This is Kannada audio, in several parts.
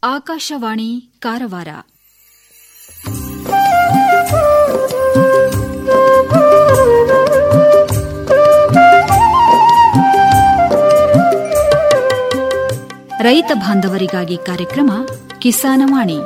ಆಕಾಶವಾಣಿ ಕಾರವಾರ ರೈತ ಬಾಂಧವರಿಗಾಗಿ ಕಾರ್ಯಕ್ರಮ ಕಿಸಾನವಾಣಿ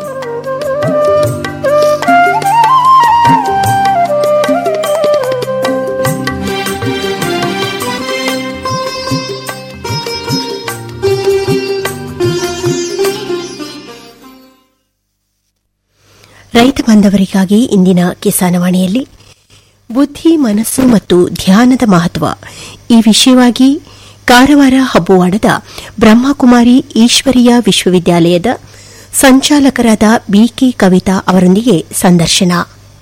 ರೈತ ಬಾಂಧವರಿಗಾಗಿ ಇಂದಿನ ಕಿಸಾನವಾಣಿಯಲ್ಲಿ ಬುದ್ಧಿ ಮನಸ್ಸು ಮತ್ತು ಧ್ಯಾನದ ಮಹತ್ವ ಈ ವಿಷಯವಾಗಿ ಕಾರವಾರ ಹಬ್ಬುವಾಡದ ಬ್ರಹ್ಮಕುಮಾರಿ ಈಶ್ವರೀಯ ವಿಶ್ವವಿದ್ಯಾಲಯದ ಸಂಚಾಲಕರಾದ ಬಿಕೆ ಕವಿತಾ ಅವರೊಂದಿಗೆ ಸಂದರ್ಶನ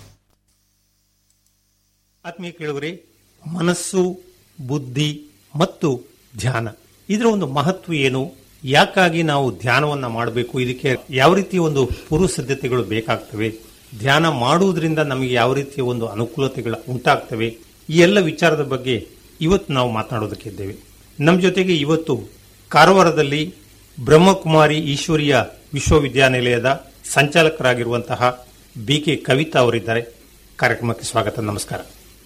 ಆತ್ಮೀಯ ಕೇಳುವರೆ ಮನಸ್ಸು ಬುದ್ಧಿ ಮತ್ತು ಧ್ಯಾನ ಇದರ ಒಂದು ಮಹತ್ವ ಏನು ಯಾಕಾಗಿ ನಾವು ಧ್ಯಾನವನ್ನ ಮಾಡಬೇಕು ಇದಕ್ಕೆ ಯಾವ ರೀತಿಯ ಒಂದು ಪೂರ್ವ ಸಿದ್ಧತೆಗಳು ಬೇಕಾಗ್ತವೆ ಧ್ಯಾನ ಮಾಡುವುದರಿಂದ ನಮಗೆ ಯಾವ ರೀತಿಯ ಒಂದು ಅನುಕೂಲತೆಗಳು ಉಂಟಾಗ್ತವೆ ಈ ಎಲ್ಲ ವಿಚಾರದ ಬಗ್ಗೆ ಇವತ್ತು ನಾವು ಮಾತನಾಡೋದಕ್ಕಿದ್ದೇವೆ ನಮ್ಮ ಜೊತೆಗೆ ಇವತ್ತು ಕಾರವಾರದಲ್ಲಿ ಬ್ರಹ್ಮಕುಮಾರಿ ಈಶ್ವರೀಯ ವಿಶ್ವವಿದ್ಯಾನಿಲಯದ ಸಂಚಾಲಕರಾಗಿರುವಂತಹ ಬಿ ಕೆ ಕವಿತಾ ಅವರಿದ್ದಾರೆ ಕಾರ್ಯಕ್ರಮಕ್ಕೆ ಸ್ವಾಗತ ನಮಸ್ಕಾರ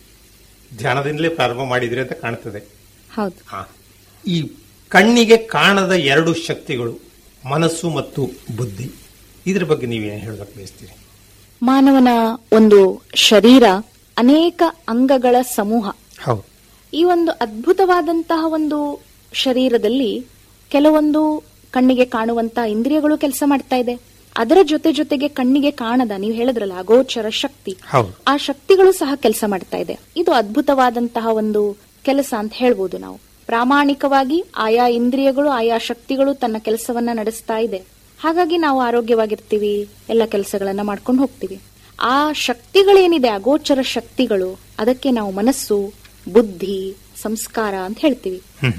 ಧ್ಯಾನದಿಂದಲೇ ಪ್ರಾರಂಭ ಮಾಡಿದ್ರಿ ಅಂತ ಕಾಣ್ತದೆ ಹೌದು ಹಾ. ಈ ಕಣ್ಣಿಗೆ ಕಾಣದ ಎರಡು ಶಕ್ತಿಗಳು ಮನಸ್ಸು ಮತ್ತು ಬುದ್ಧಿ ಇದ್ರ ಬಗ್ಗೆ ನೀವೇನು ಹೇಳಬೇಕು ಬಯಸ್ತೀರಿ ಮಾನವನ ಒಂದು ಶರೀರ ಅನೇಕ ಅಂಗಗಳ ಸಮೂಹ ಹೌದು ಈ ಒಂದು ಅದ್ಭುತವಾದಂತಹ ಒಂದು ಶರೀರದಲ್ಲಿ ಕೆಲವೊಂದು ಕಣ್ಣಿಗೆ ಕಾಣುವಂತ ಇಂದ್ರಿಯಗಳು ಕೆಲಸ ಮಾಡ್ತಾ ಇದೆ ಅದರ ಜೊತೆ ಜೊತೆಗೆ ಕಣ್ಣಿಗೆ ಕಾಣದ ನೀವು ಹೇಳಿದ್ರಲ್ಲ ಅಗೋಚರ ಶಕ್ತಿ ಹೌದು ಆ ಶಕ್ತಿಗಳು ಸಹ ಕೆಲಸ ಮಾಡ್ತಾ ಇದೆ ಇದು ಅದ್ಭುತವಾದಂತಹ ಒಂದು ಕೆಲಸ ಅಂತ ಹೇಳ್ಬೋದು ನಾವು ಪ್ರಾಮಾಣಿಕವಾಗಿ ಆಯಾ ಇಂದ್ರಿಯಗಳು ಆಯಾ ಶಕ್ತಿಗಳು ತನ್ನ ಕೆಲಸವನ್ನ ನಡೆಸ್ತಾ ಇದೆ ಹಾಗಾಗಿ ನಾವು ಆರೋಗ್ಯವಾಗಿರ್ತೀವಿ ಎಲ್ಲ ಕೆಲಸಗಳನ್ನ ಮಾಡ್ಕೊಂಡು ಹೋಗ್ತೀವಿ ಆ ಶಕ್ತಿಗಳೇನಿದೆ ಅಗೋಚರ ಶಕ್ತಿಗಳು ಅದಕ್ಕೆ ನಾವು ಮನಸ್ಸು ಬುದ್ಧಿ ಸಂಸ್ಕಾರ ಅಂತ ಹೇಳ್ತೀವಿ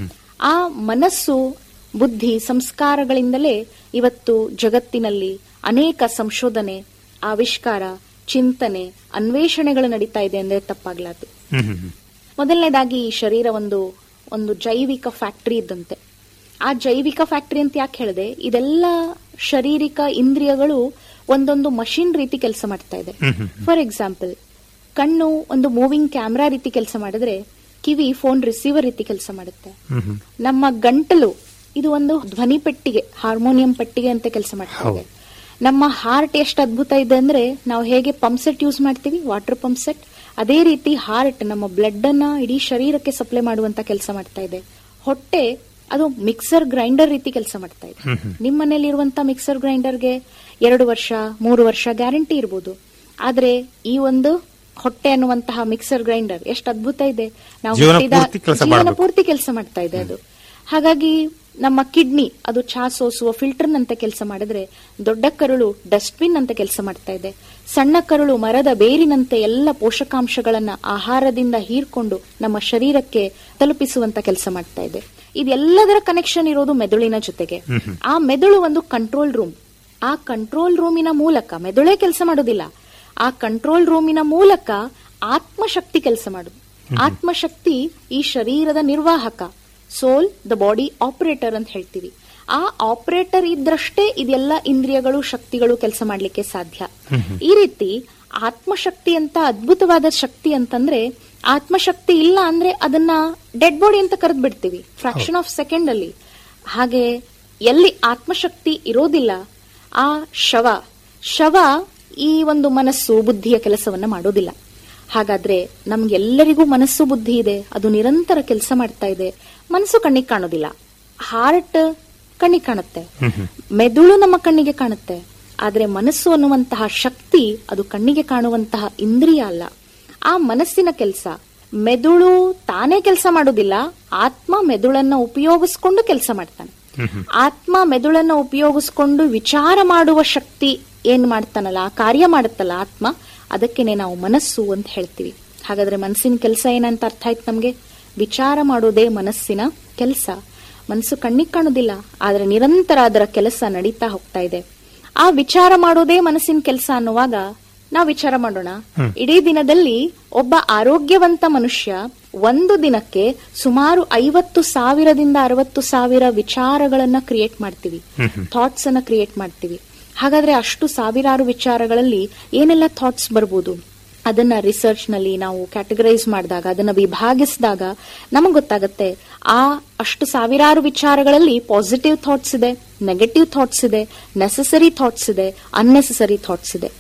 ಆ ಮನಸ್ಸು ಬುದ್ಧಿ ಸಂಸ್ಕಾರಗಳಿಂದಲೇ ಇವತ್ತು ಜಗತ್ತಿನಲ್ಲಿ ಅನೇಕ ಸಂಶೋಧನೆ ಆವಿಷ್ಕಾರ ಚಿಂತನೆ ಅನ್ವೇಷಣೆಗಳು ನಡೀತಾ ಇದೆ ಅಂದ್ರೆ ತಪ್ಪಾಗ್ಲಾರ್ದು ಹ್ಮ್ ಹ್ಮ್ ಹ್ಮ್. ಮೊದಲನೇದಾಗಿ ಈ ಶರೀರ ಒಂದು ಒಂದು ಜೈವಿಕ ಫ್ಯಾಕ್ಟರಿ ಇದ್ದಂತೆ ಆ ಜೈವಿಕ ಫ್ಯಾಕ್ಟರಿ ಅಂತ ಯಾಕೆ ಹೇಳಿದೆ ಇದೆಲ್ಲ ಶಾರೀರಿಕ ಇಂದ್ರಿಯಗಳು ಒಂದೊಂದು ಮಷಿನ್ ರೀತಿ ಕೆಲಸ ಮಾಡ್ತಾ ಇದೆ ಫಾರ್ ಎಕ್ಸಾಂಪಲ್ ಕಣ್ಣು ಒಂದು ಮೂವಿಂಗ್ ಕ್ಯಾಮ್ರಾ ರೀತಿ ಕೆಲಸ ಮಾಡಿದ್ರೆ ಕಿವಿ ಫೋನ್ ರಿಸೀವರ್ ರೀತಿ ಕೆಲಸ ಮಾಡುತ್ತೆ ಹ್ಮ್ ಹ್ಮ್. ನಮ್ಮ ಗಂಟಲು ಇದು ಒಂದು ಧ್ವನಿ ಪೆಟ್ಟಿಗೆ ಹಾರ್ಮೋನಿಯಂ ಪೆಟ್ಟಿಗೆ ಅಂತ ಕೆಲಸ ಮಾಡ್ತಾ ಇದೆ ನಮ್ಮ ಹಾರ್ಟ್ ಎಷ್ಟು ಅದ್ಭುತ ಇದೆ ಅಂದ್ರೆ ನಾವು ಹೇಗೆ ಪಂಪ್ ಸೆಟ್ ಯೂಸ್ ಮಾಡ್ತೀವಿ ವಾಟರ್ ಪಂಪ್ ಸೆಟ್ ಅದೇ ರೀತಿ ಹಾರ್ಟ್ ನಮ್ಮ ಬ್ಲಡ್ ಅನ್ನ ಇಡೀ ಶರೀರಕ್ಕೆ ಸಪ್ಲೈ ಮಾಡುವಂತ ಕೆಲಸ ಮಾಡ್ತಾ ಇದೆ ಹೊಟ್ಟೆ ಅದು ಮಿಕ್ಸರ್ ಗ್ರೈಂಡರ್ ರೀತಿ ಕೆಲಸ ಮಾಡ್ತಾ ಇದೆ ನಿಮ್ಮ ಮನೇಲಿ ಇರುವಂತ ಮಿಕ್ಸರ್ ಗ್ರೈಂಡರ್ಗೆ ಎರಡು ವರ್ಷ ಮೂರು ವರ್ಷ ಗ್ಯಾರಂಟಿ ಇರ್ಬೋದು ಆದ್ರೆ ಈ ಒಂದು ಹೊಟ್ಟೆ ಅನ್ನುವಂತಹ ಮಿಕ್ಸರ್ ಗ್ರೈಂಡರ್ ಎಷ್ಟು ಅದ್ಭುತ ಇದೆ ನಾವು ಜೀವನ ಹುಟ್ಟಿದ- ಪೂರ್ತಿ ಕೆಲ್ಸ ಜೀವನ ಮಾಡ್ಬೇಕು. ಪೂರ್ತಿ ಕೆಲಸ ಮಾಡ್ತಾ ಇದೆ ಅದು ಹಾಗಾಗಿ ನಮ್ಮ ಕಿಡ್ನಿ ಅದು ಚಾ ಸೋಸುವ ಫಿಲ್ಟರ್ ನಂತೆ ಕೆಲಸ ಮಾಡಿದ್ರೆ ದೊಡ್ಡ ಕರುಳು ಡಸ್ಟ್ಬಿನ್ ಅಂತ ಕೆಲಸ ಮಾಡ್ತಾ ಇದೆ ಸಣ್ಣ ಕರುಳು ಮರದ ಬೇರಿನಂತೆ ಎಲ್ಲ ಪೋಷಕಾಂಶಗಳನ್ನ ಆಹಾರದಿಂದ ಹೀರ್ಕೊಂಡು ನಮ್ಮ ಶರೀರಕ್ಕೆ ತಲುಪಿಸುವಂತ ಕೆಲಸ ಮಾಡ್ತಾ ಇದೆ ಇದೆಲ್ಲದರ ಕನೆಕ್ಷನ್ ಇರೋದು ಮೆದುಳಿನ ಜೊತೆಗೆ ಆ ಮೆದುಳು ಒಂದು ಕಂಟ್ರೋಲ್ ರೂಮ್ ಆ ಕಂಟ್ರೋಲ್ ರೂಮಿನ ಮೂಲಕ ಮೆದುಳೇ ಕೆಲಸ ಮಾಡೋದಿಲ್ಲ ಆ ಕಂಟ್ರೋಲ್ ರೂಮಿನ ಮೂಲಕ ಆತ್ಮಶಕ್ತಿ ಕೆಲಸ ಮಾಡುದು ಆತ್ಮಶಕ್ತಿ ಈ ಶರೀರದ ನಿರ್ವಾಹಕ ಸೋಲ್ ದ ಬಾಡಿ ಆಪರೇಟರ್ ಅಂತ ಹೇಳ್ತೀವಿ ಆ ಆಪರೇಟರ್ ಇದ್ರಷ್ಟೇ ಇದೆಲ್ಲ ಇಂದ್ರಿಯಗಳು ಶಕ್ತಿಗಳು ಕೆಲಸ ಮಾಡ್ಲಿಕ್ಕೆ ಸಾಧ್ಯ ಈ ರೀತಿ ಆತ್ಮಶಕ್ತಿ ಅಂತ ಅದ್ಭುತವಾದ ಶಕ್ತಿ ಅಂತಂದ್ರೆ ಆತ್ಮಶಕ್ತಿ ಇಲ್ಲ ಅಂದ್ರೆ ಅದನ್ನ ಡೆಡ್ ಬಾಡಿ ಅಂತ ಕರೆದ್ ಬಿಡ್ತೀವಿ ಫ್ರಾಕ್ಷನ್ ಆಫ್ ಸೆಕೆಂಡ್ ಅಲ್ಲಿ ಹಾಗೆ ಎಲ್ಲಿ ಆತ್ಮಶಕ್ತಿ ಇರೋದಿಲ್ಲ ಆ ಶವ ಶವ ಈ ಒಂದು ಮನಸ್ಸು ಬುದ್ಧಿಯ ಕೆಲಸವನ್ನ ಮಾಡೋದಿಲ್ಲ ಹಾಗಾದ್ರೆ ನಮ್ಗೆಲ್ಲರಿಗೂ ಮನಸ್ಸು ಬುದ್ಧಿ ಇದೆ ಅದು ನಿರಂತರ ಕೆಲಸ ಮಾಡ್ತಾ ಇದೆ ಮನಸ್ಸು ಕಣ್ಣಿಗೆ ಕಾಣೋದಿಲ್ಲ ಹಾರ್ಟ್ ಕಣ್ಣಿಗೆ ಕಾಣುತ್ತೆ ಮೆದುಳು ನಮ್ಮ ಕಣ್ಣಿಗೆ ಕಾಣುತ್ತೆ ಆದ್ರೆ ಮನಸ್ಸು ಅನ್ನುವಂತಹ ಶಕ್ತಿ ಅದು ಕಣ್ಣಿಗೆ ಕಾಣುವಂತಹ ಇಂದ್ರಿಯ ಅಲ್ಲ ಆ ಮನಸ್ಸಿನ ಕೆಲಸ ಮೆದುಳು ತಾನೇ ಕೆಲಸ ಮಾಡೋದಿಲ್ಲ ಆತ್ಮ ಮೆದುಳನ್ನ ಉಪಯೋಗಿಸ್ಕೊಂಡು ಕೆಲಸ ಮಾಡ್ತಾನೆ ಆತ್ಮ ಮೆದುಳನ್ನ ಉಪಯೋಗಿಸ್ಕೊಂಡು ವಿಚಾರ ಮಾಡುವ ಶಕ್ತಿ ಏನ್ ಮಾಡ್ತಾನಲ್ಲ ಆ ಕಾರ್ಯ ಮಾಡುತ್ತಲ್ಲ ಆತ್ಮ ಅದಕ್ಕೇನೆ ನಾವು ಮನಸ್ಸು ಅಂತ ಹೇಳ್ತೀವಿ ಹಾಗಾದ್ರೆ ಮನಸ್ಸಿನ ಕೆಲಸ ಏನಂತ ಅರ್ಥ ಆಯ್ತು ನಮ್ಗೆ ವಿಚಾರ ಮಾಡೋದೇ ಮನಸ್ಸಿನ ಕೆಲಸ ಮನಸ್ಸು ಕಣ್ಣಿಗೆ ಕಾಣೋದಿಲ್ಲ ಆದ್ರೆ ನಿರಂತರ ಅದರ ಕೆಲಸ ನಡೀತಾ ಹೋಗ್ತಾ ಇದೆ ಆ ವಿಚಾರ ಮಾಡೋದೇ ಮನಸ್ಸಿನ ಕೆಲಸ ಅನ್ನುವಾಗ ನಾವು ವಿಚಾರ ಮಾಡೋಣ ಇಡೀ ದಿನದಲ್ಲಿ ಒಬ್ಬ ಆರೋಗ್ಯವಂತ ಮನುಷ್ಯ ಒಂದು ದಿನಕ್ಕೆ ಸುಮಾರು ಐವತ್ತು ಸಾವಿರದಿಂದ ಅರವತ್ತು ಸಾವಿರ ವಿಚಾರಗಳನ್ನ ಕ್ರಿಯೇಟ್ ಮಾಡ್ತೀವಿ ಥಾಟ್ಸ್ ಅನ್ನ ಕ್ರಿಯೇಟ್ ಮಾಡ್ತೀವಿ ಹಾಗಾದ್ರೆ ಅಷ್ಟು ಸಾವಿರಾರು ವಿಚಾರಗಳಲ್ಲಿ ಏನೆಲ್ಲ ಥಾಟ್ಸ್ ಬರ್ಬೋದು ಅದನ್ನ ರಿಸರ್ಚ್ ನಲ್ಲಿ ನಾವು ಕ್ಯಾಟಗರೈಸ್ ಮಾಡಿದಾಗ ಅದನ್ನ ವಿಭಾಗಿಸಿದಾಗ ನಮಗೆ ಗೊತ್ತಾಗುತ್ತೆ ಆ ಅಷ್ಟು ಸಾವಿರಾರು ವಿಚಾರಗಳಲ್ಲಿ ಪಾಸಿಟಿವ್ ಥಾಟ್ಸ್ ಇದೆ ನೆಗೆಟಿವ್ ಥಾಟ್ಸ್ ಇದೆ ನೆಸಸರಿ ಥಾಟ್ಸ್ ಇದೆ ಅನ್ನೆಸಸರಿ ಥಾಟ್ಸ್ ಇದೆ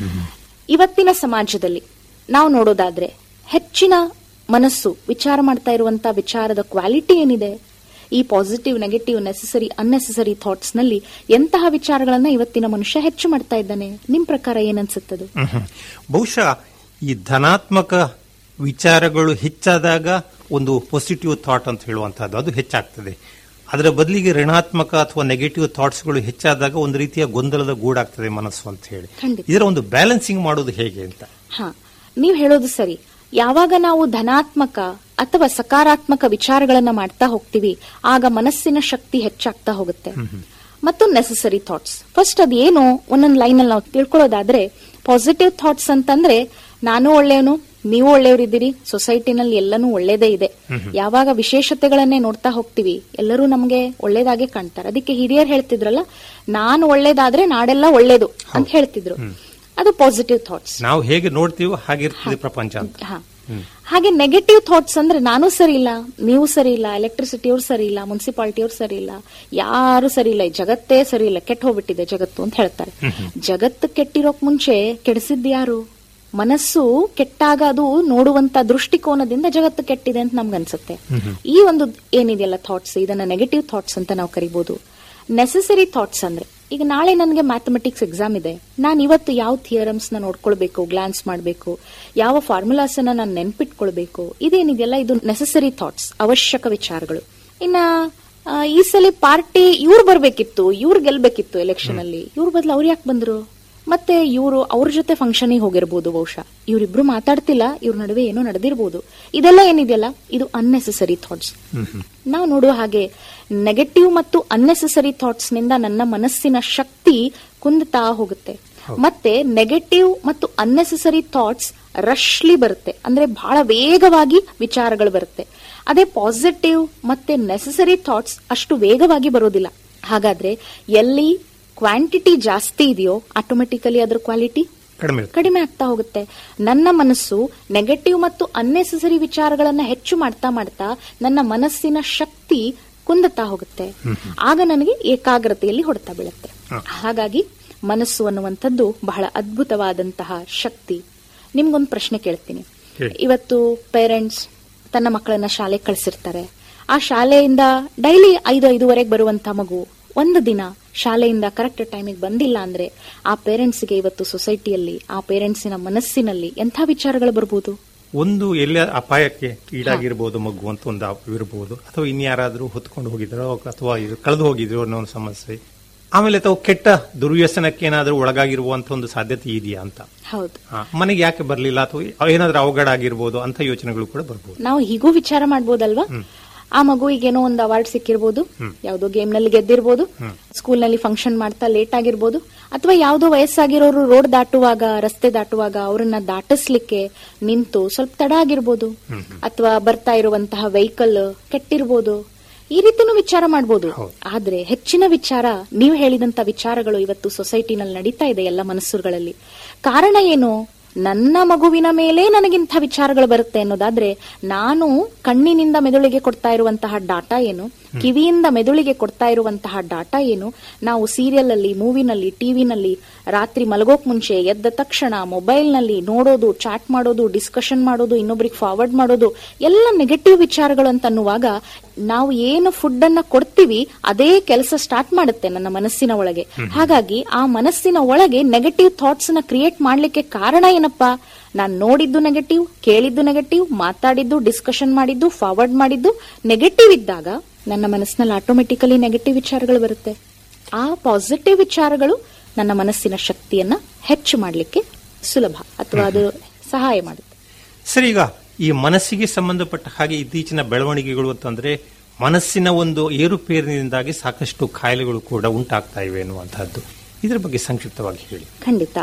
ಇವತ್ತಿನ ಸಮಾಜದಲ್ಲಿ ನಾವು ನೋಡೋದಾದ್ರೆ ಹೆಚ್ಚಿನ ಮನಸ್ಸು ವಿಚಾರ ಮಾಡ್ತಾ ಇರುವಂತ ವಿಚಾರದ ಕ್ವಾಲಿಟಿ ಏನಿದೆ ಈ positive negative necessary unnecessary thoughts ನಲ್ಲಿ ಎಂತಹ ವಿಚಾರಗಳನ್ನ ಇವತ್ತಿನ ಮನುಷ್ಯ ಹೆಚ್ಚು ಮಾಡ್ತಾ ಇದ್ದಾನೆ ನಿಮ್ ಪ್ರಕಾರ ಏನನ್ಸುತ್ತದು ಮ್ಹೂ. ಬಹುಶಃ ಈ ಧನಾತ್ಮಕ ವಿಚಾರಗಳು ಹೆಚ್ಚಾದಾಗ ಒಂದು ಪಾಸಿಟಿವ್ ಥಾಟ್ ಅಂತ ಹೇಳುವಂತಹದ್ದು ಅದು ಹೆಚ್ಚಾಗ್ತದೆ ಅದರ ಬದಲಿಗೆ ಋಣಾತ್ಮಕ ಅಥವಾ ನೆಗೆಟಿವ್ ಥಾಟ್ಸ್ಗಳು ಹೆಚ್ಚಾದಾಗ ಒಂದು ರೀತಿಯ ಗೊಂದಲದ ಗೂಡಾಗ್ತದೆ ಮನಸ್ಸು ಅಂತ ಹೇಳಿ ಖಂಡಿತ. ಇದರ ಒಂದು ಬ್ಯಾಲೆನ್ಸಿಂಗ್ ಮಾಡೋದು ಹೇಗೆ ಅಂತ ಹಾ ನೀವ್ ಹೇಳೋದು ಸರಿ ಯಾವಾಗ ನಾವು ಧನಾತ್ಮಕ ಅಥವಾ ಸಕಾರಾತ್ಮಕ ವಿಚಾರಗಳನ್ನ ಮಾಡ್ತಾ ಹೋಗ್ತೀವಿ ಆಗ ಮನಸ್ಸಿನ ಶಕ್ತಿ ಹೆಚ್ಚಾಗ್ತಾ ಹೋಗುತ್ತೆ ಮತ್ತು ನೆಸಸರಿ ಥಾಟ್ಸ್ ಫಸ್ಟ್ ಅದೇನು ಒಂದೊಂದು ಲೈನ್ ಅಲ್ಲಿ ನಾವು ತಿಳ್ಕೊಳ್ಳೋದಾದ್ರೆ ಪಾಸಿಟಿವ್ ಥಾಟ್ಸ್ ಅಂತಂದ್ರೆ ನಾನು ಒಳ್ಳೆಯವನು ನೀವು ಒಳ್ಳೆಯವರಿದ್ದೀರಿ ಸೊಸೈಟಿನಲ್ಲಿ ಎಲ್ಲನೂ ಒಳ್ಳೇದೇ ಇದೆ ಯಾವಾಗ ವಿಶೇಷತೆಗಳನ್ನೇ ನೋಡ್ತಾ ಹೋಗ್ತೀವಿ ಎಲ್ಲರೂ ನಮಗೆ ಒಳ್ಳೇದಾಗೆ ಕಾಣ್ತಾರೆ ಅದಕ್ಕೆ ಹಿರಿಯರು ಹೇಳ್ತಿದ್ರಲ್ಲ ನಾನು ಒಳ್ಳೇದಾದ್ರೆ ನಾಡೆಲ್ಲ ಒಳ್ಳೇದು ಅಂತ ಹೇಳ್ತಿದ್ರು ಅದು ಪಾಸಿಟಿವ್ ಥಾಟ್ಸ್ ನಾವು ಹೇಗೆ ನೋಡ್ತೀವೋ ಹಾಗಿರ್ತದೆ ಪ್ರಪಂಚ ಅಂತ ಹಾ. ಹಾಗೆ ನೆಗೆಟಿವ್ ಥಾಟ್ಸ್ ಅಂದ್ರೆ ನಾನು ಸರಿ ಇಲ್ಲ ನೀವು ಸರಿ ಇಲ್ಲ ಎಲೆಕ್ಟ್ರಿಸಿಟಿ ಅವ್ರು ಸರಿ ಇಲ್ಲ ಮುನ್ಸಿಪಾಲಿಟಿ ಅವ್ರು ಸರಿ ಇಲ್ಲ ಯಾರು ಸರಿ ಇಲ್ಲ ಈ ಜಗತ್ತೇ ಸರಿ ಇಲ್ಲ ಕೆಟ್ಟ ಹೋಗ್ಬಿಟ್ಟಿದೆ ಜಗತ್ತು ಅಂತ ಹೇಳ್ತಾರೆ ಜಗತ್ತು ಕೆಟ್ಟಿರೋಕ್ ಮುಂಚೆ ಕೆಡಿಸಿದ್ ಯಾರು ಮನಸ್ಸು ಕೆಟ್ಟಾಗ ಅದು ನೋಡುವಂತ ದೃಷ್ಟಿಕೋನದಿಂದ ಜಗತ್ತು ಕೆಟ್ಟಿದೆ ಅಂತ ನಮ್ಗನ್ಸುತ್ತೆ ಈ ಒಂದು ಏನಿದೆಯಲ್ಲ ಥಾಟ್ಸ್ ಇದನ್ನ ನೆಗೆಟಿವ್ ಥಾಟ್ಸ್ ಅಂತ ನಾವು ಕರಿಬಹುದು ನೆಸೆಸರಿ ಥಾಟ್ಸ್ ಅಂದ್ರೆ ಈಗ ನಾಳೆ ನನಗೆ ಮ್ಯಾಥಮೆಟಿಕ್ಸ್ ಎಕ್ಸಾಮ್ ಇದೆ ನಾನು ಇವತ್ತು ಯಾವ ಥಿಯರಮ್ಸ್ ನ ನೋಡ್ಕೊಳ್ಬೇಕು ಗ್ಲಾನ್ಸ್ ಮಾಡಬೇಕು ಯಾವ ಫಾರ್ಮುಲಾಸ್ ಅನ್ನ ನಾನು ನೆನ್ಪಿಟ್ಕೊಳ್ಬೇಕು ಇದೇನಿದೆಯಲ್ಲ ಇದು ನೆಸೆಸರಿ ಥಾಟ್ಸ್ ಅವಶ್ಯಕ ವಿಚಾರಗಳು ಇನ್ನ ಆ, ಈ ಸಲ ಪಾರ್ಟಿ ಇವ್ರು ಬರ್ಬೇಕಿತ್ತು ಇವ್ರು ಗೆಲ್ಬೇಕಿತ್ತು ಎಲೆಕ್ಷನ್ ಅಲ್ಲಿ ಇವ್ರ ಬದಲು ಅವ್ರು ಯಾಕೆ ಬಂದ್ರು ಮತ್ತೆ ಇವರು ಅವ್ರ ಜೊತೆ ಫಂಕ್ಷನ್ ಹೋಗಿರ್ಬೋದು ಬಹುಶಃ ಇವರಿಬ್ರು ಮಾತಾಡ್ತಿಲ್ಲ ಇವ್ರ ನಡುವೆ ಏನೋ ನಡೆದಿರ್ಬೋದು ಇದೆಲ್ಲ ಏನಿದೆಯಲ್ಲ ಇದು ಅನ್ನೆಸೆಸರಿ ಥಾಟ್ಸ್ ನಾವು ನೋಡುವ ಹಾಗೆ ನೆಗೆಟಿವ್ ಮತ್ತು ಅನ್ನೆಸೆಸರಿ ಥಾಟ್ಸ್ ನಿಂದ ನನ್ನ ಮನಸ್ಸಿನ ಶಕ್ತಿ ಕುಂದುತ್ತಾ ಹೋಗುತ್ತೆ ಮತ್ತೆ ನೆಗೆಟಿವ್ ಮತ್ತು ಅನ್ನೆಸೆಸರಿ ಥಾಟ್ಸ್ ರಶ್ಲಿ ಬರುತ್ತೆ ಅಂದ್ರೆ ಬಹಳ ವೇಗವಾಗಿ ವಿಚಾರಗಳು ಬರುತ್ತೆ ಅದೇ ಪಾಸಿಟಿವ್ ಮತ್ತೆ ನೆಸೆಸರಿ ಥಾಟ್ಸ್ ಅಷ್ಟು ವೇಗವಾಗಿ ಬರೋದಿಲ್ಲ ಹಾಗಾದ್ರೆ ಎಲ್ಲಿ ಕ್ವಾಂಟಿಟಿ ಜಾಸ್ತಿ ಇದೆಯೋ ಆಟೋಮೆಟಿಕಲಿ ಅದ್ರ ಕ್ವಾಲಿಟಿ ಕಡಿಮೆ ಇರ್ತದೆ. ಕಡಿಮೆ ಆಗ್ತಾ ಹೋಗುತ್ತೆ ನನ್ನ ಮನಸ್ಸು ನೆಗೆಟಿವ್ ಮತ್ತು ಅನ್ನೆಸೆಸರಿ ವಿಚಾರಗಳನ್ನ ಹೆಚ್ಚು ಮಾಡ್ತಾ ಮಾಡ್ತಾ ನನ್ನ ಮನಸ್ಸಿನ ಶಕ್ತಿ ಕುಂದುತ್ತಾ ಹೋಗುತ್ತೆ ಆಗ ನನಗೆ ಏಕಾಗ್ರತೆಯಲ್ಲಿ ಹೊಡೆತ ಬೀಳುತ್ತೆ ಹಾಗಾಗಿ ಮನಸ್ಸು ಅನ್ನುವಂಥದ್ದು ಬಹಳ ಅದ್ಭುತವಾದಂತಹ ಶಕ್ತಿ ನಿಮ್ಗೊಂದು ಪ್ರಶ್ನೆ ಕೇಳ್ತೀನಿ ಹೇಳಿ. ಇವತ್ತು ಪೇರೆಂಟ್ಸ್ ತನ್ನ ಮಕ್ಕಳನ್ನ ಶಾಲೆಗೆ ಕಳಿಸಿರ್ತಾರೆ ಆ ಶಾಲೆಯಿಂದ ಡೈಲಿ ಐದು ಐದುವರೆಗೆ ಬರುವಂತ ಮಗು ಒಂದು ದಿನ ಶಾಲೆಯಿಂದ ಕರೆಕ್ಟ್ ಟೈಮಿಗೆ ಬಂದಿಲ್ಲ ಅಂದ್ರೆ ಆ ಪೇರೆಂಟ್ಸ್ಗೆ ಇವತ್ತು ಸೊಸೈಟಿಯಲ್ಲಿ ಆ ಪೇರೆಂಟ್ಸಿನ ಮನಸ್ಸಿನಲ್ಲಿ ಎಂಥ ವಿಚಾರಗಳು ಬರ್ಬೋದು ಒಂದು ಎಲ್ಲ ಅಪಾಯಕ್ಕೆ ಈಡಾಗಿರ್ಬೋದು ಮಗು ಅಂತ ಒಂದು ಅಪ್- ಇರ್ಬೋದು ಅಥವಾ ಇನ್ಯಾರಾದ್ರೂ ಹೊತ್ಕೊಂಡು ಹೋಗಿದ್ರೋ ಅಥವಾ ಇದು ಕಳೆದು ಹೋಗಿದ್ರು ಅನ್ನೋ ಒಂದು ಸಮಸ್ಯೆ ಆಮೇಲೆ ತಾವು ಕೆಟ್ಟ ದುರ್ವ್ಯಸನಕ್ಕೆ ಏನಾದ್ರೂ ಒಳಗಾಗಿರುವಂತ ಒಂದು ಸಾಧ್ಯತೆ ಇದೆಯಾ ಅಂತ ಹೌದು ಆ, ಮನೆಗೆ ಯಾಕೆ ಬರ್ಲಿಲ್ಲ ಅಥವಾ ಏನಾದ್ರೂ ಅವಘಡ ಆಗಿರ್ಬೋದು ಅಂತ ಯೋಚನೆಗಳು ಕೂಡ ಬರ್ಬೋದು ನಾವು ಹೀಗೂ ವಿಚಾರ ಮಾಡ್ಬೋದಲ್ವಾ ಆ ಮಗುವಿಗೆ ಏನೋ ಒಂದು ಅವಾರ್ಡ್ ಸಿಕ್ಕಿರ್ಬೋದು ಯಾವ್ದೋ ಗೇಮ್ ನಲ್ಲಿ ಗೆದ್ದಿರ್ಬೋದು ಸ್ಕೂಲ್ ನಲ್ಲಿ ಫಂಕ್ಷನ್ ಮಾಡ್ತಾ ಲೇಟ್ ಆಗಿರ್ಬೋದು ಅಥವಾ ಯಾವ್ದೋ ವಯಸ್ಸಾಗಿರೋರು ರೋಡ್ ದಾಟುವಾಗ ರಸ್ತೆ ದಾಟುವಾಗ ಅವರನ್ನ ದಾಟಿಸ್ಲಿಕ್ಕೆ ನಿಂತು ಸ್ವಲ್ಪ ತಡ ಆಗಿರ್ಬೋದು ಅಥವಾ ಬರ್ತಾ ಇರುವಂತಹ ವೆಹಿಕಲ್ ಕೆಟ್ಟಿರ್ಬೋದು ಈ ರೀತಿನೂ ವಿಚಾರ ಮಾಡ್ಬೋದು ಆದ್ರೆ ಹೆಚ್ಚಿನ ವಿಚಾರ ನೀವು ಹೇಳಿದಂತ ವಿಚಾರಗಳು ಇವತ್ತು ಸೊಸೈಟಿನಲ್ಲಿ ನಡೀತಾ ಇದೆ ಎಲ್ಲ ಮನಸ್ಸುಗಳಲ್ಲಿ ಕಾರಣ ಏನು ನನ್ನ ಮಗುವಿನ ಮೇಲೆ ನನಗಿಂಥ ವಿಚಾರಗಳು ಬರುತ್ತೆ ಅನ್ನೋದಾದ್ರೆ ನಾನು ಕಣ್ಣಿನಿಂದ ಮೆದುಳಿಗೆ ಕೊಡ್ತಾ ಇರುವಂತಹ ಡಾಟಾ ಏನು ಕಿವಿಯಿಂದ ಮೆದುಳಿಗೆ ಕೊಡ್ತಾ ಇರುವಂತಹ ಡಾಟಾ ಏನು ನಾವು ಸೀರಿಯಲ್ ಅಲ್ಲಿ ಮೂವಿನಲ್ಲಿ ಟಿವಿನಲ್ಲಿ ರಾತ್ರಿ ಮಲಗೋಕ್ ಮುಂಚೆ ಎದ್ದ ತಕ್ಷಣ ಮೊಬೈಲ್ ನಲ್ಲಿ ನೋಡೋದು ಚಾಟ್ ಮಾಡೋದು ಡಿಸ್ಕಷನ್ ಮಾಡೋದು ಇನ್ನೊಬ್ರಿಗೆ ಫಾರ್ವರ್ಡ್ ಮಾಡೋದು ಎಲ್ಲ ನೆಗೆಟಿವ್ ವಿಚಾರಗಳು ಅಂತ ಅನ್ನುವಾಗ ನಾವು ಏನು ಫುಡ್ ಅನ್ನ ಕೊಡ್ತೀವಿ ಅದೇ ಕೆಲಸ ಸ್ಟಾರ್ಟ್ ಮಾಡುತ್ತೆ ನನ್ನ ಮನಸ್ಸಿನ ಒಳಗೆ ಹಾಗಾಗಿ ಆ ಮನಸ್ಸಿನ ಒಳಗೆ ನೆಗೆಟಿವ್ ಥಾಟ್ಸ್ ನ ಕ್ರಿಯೇಟ್ ಮಾಡ್ಲಿಕ್ಕೆ ಕಾರಣ ಏನಪ್ಪಾ ನಾನ್ ನೋಡಿದ್ದು ನೆಗೆಟಿವ್ ಕೇಳಿದ್ದು ನೆಗೆಟಿವ್ ಮಾತಾಡಿದ್ದು ಡಿಸ್ಕಷನ್ ಮಾಡಿದ್ದು ಫಾರ್ವರ್ಡ್ ಮಾಡಿದ್ದು ನೆಗೆಟಿವ್ ಇದ್ದಾಗ ನನ್ನ ಮನಸ್ಸಿನಲ್ಲಿ ಆಟೋಮೆಟಿಕಲಿ ನೆಗೆಟಿವ್ ವಿಚಾರಗಳು ಬರುತ್ತೆ ಆ ಪಾಸಿಟಿವ್ ವಿಚಾರಗಳು ನನ್ನ ಮನಸ್ಸಿನ ಶಕ್ತಿಯನ್ನ ಹೆಚ್ಚು ಮಾಡಲಿಕ್ಕೆ ಸುಲಭ ಅಥವಾ ಅದು ಸಹಾಯ ಮಾಡುತ್ತೆ ಸರಿ ಈಗ ಈ ಮನಸ್ಸಿಗೆ ಸಂಬಂಧಪಟ್ಟ ಹಾಗೆ ಇತ್ತೀಚಿನ ಬೆಳವಣಿಗೆಗಳು ಅಂತಂದ್ರೆ ಮನಸ್ಸಿನ ಒಂದು ಏರುಪೇರಿನಿಂದಾಗಿ ಸಾಕಷ್ಟು ಕಾಯಿಲೆಗಳು ಕೂಡ ಉಂಟಾಗ್ತಾ ಇವೆ ಎನ್ನುವಂತಹದ್ದು ಇದರ ಬಗ್ಗೆ ಸಂಕ್ಷಿಪ್ತವಾಗಿ ಹೇಳಿ ಖಂಡಿತ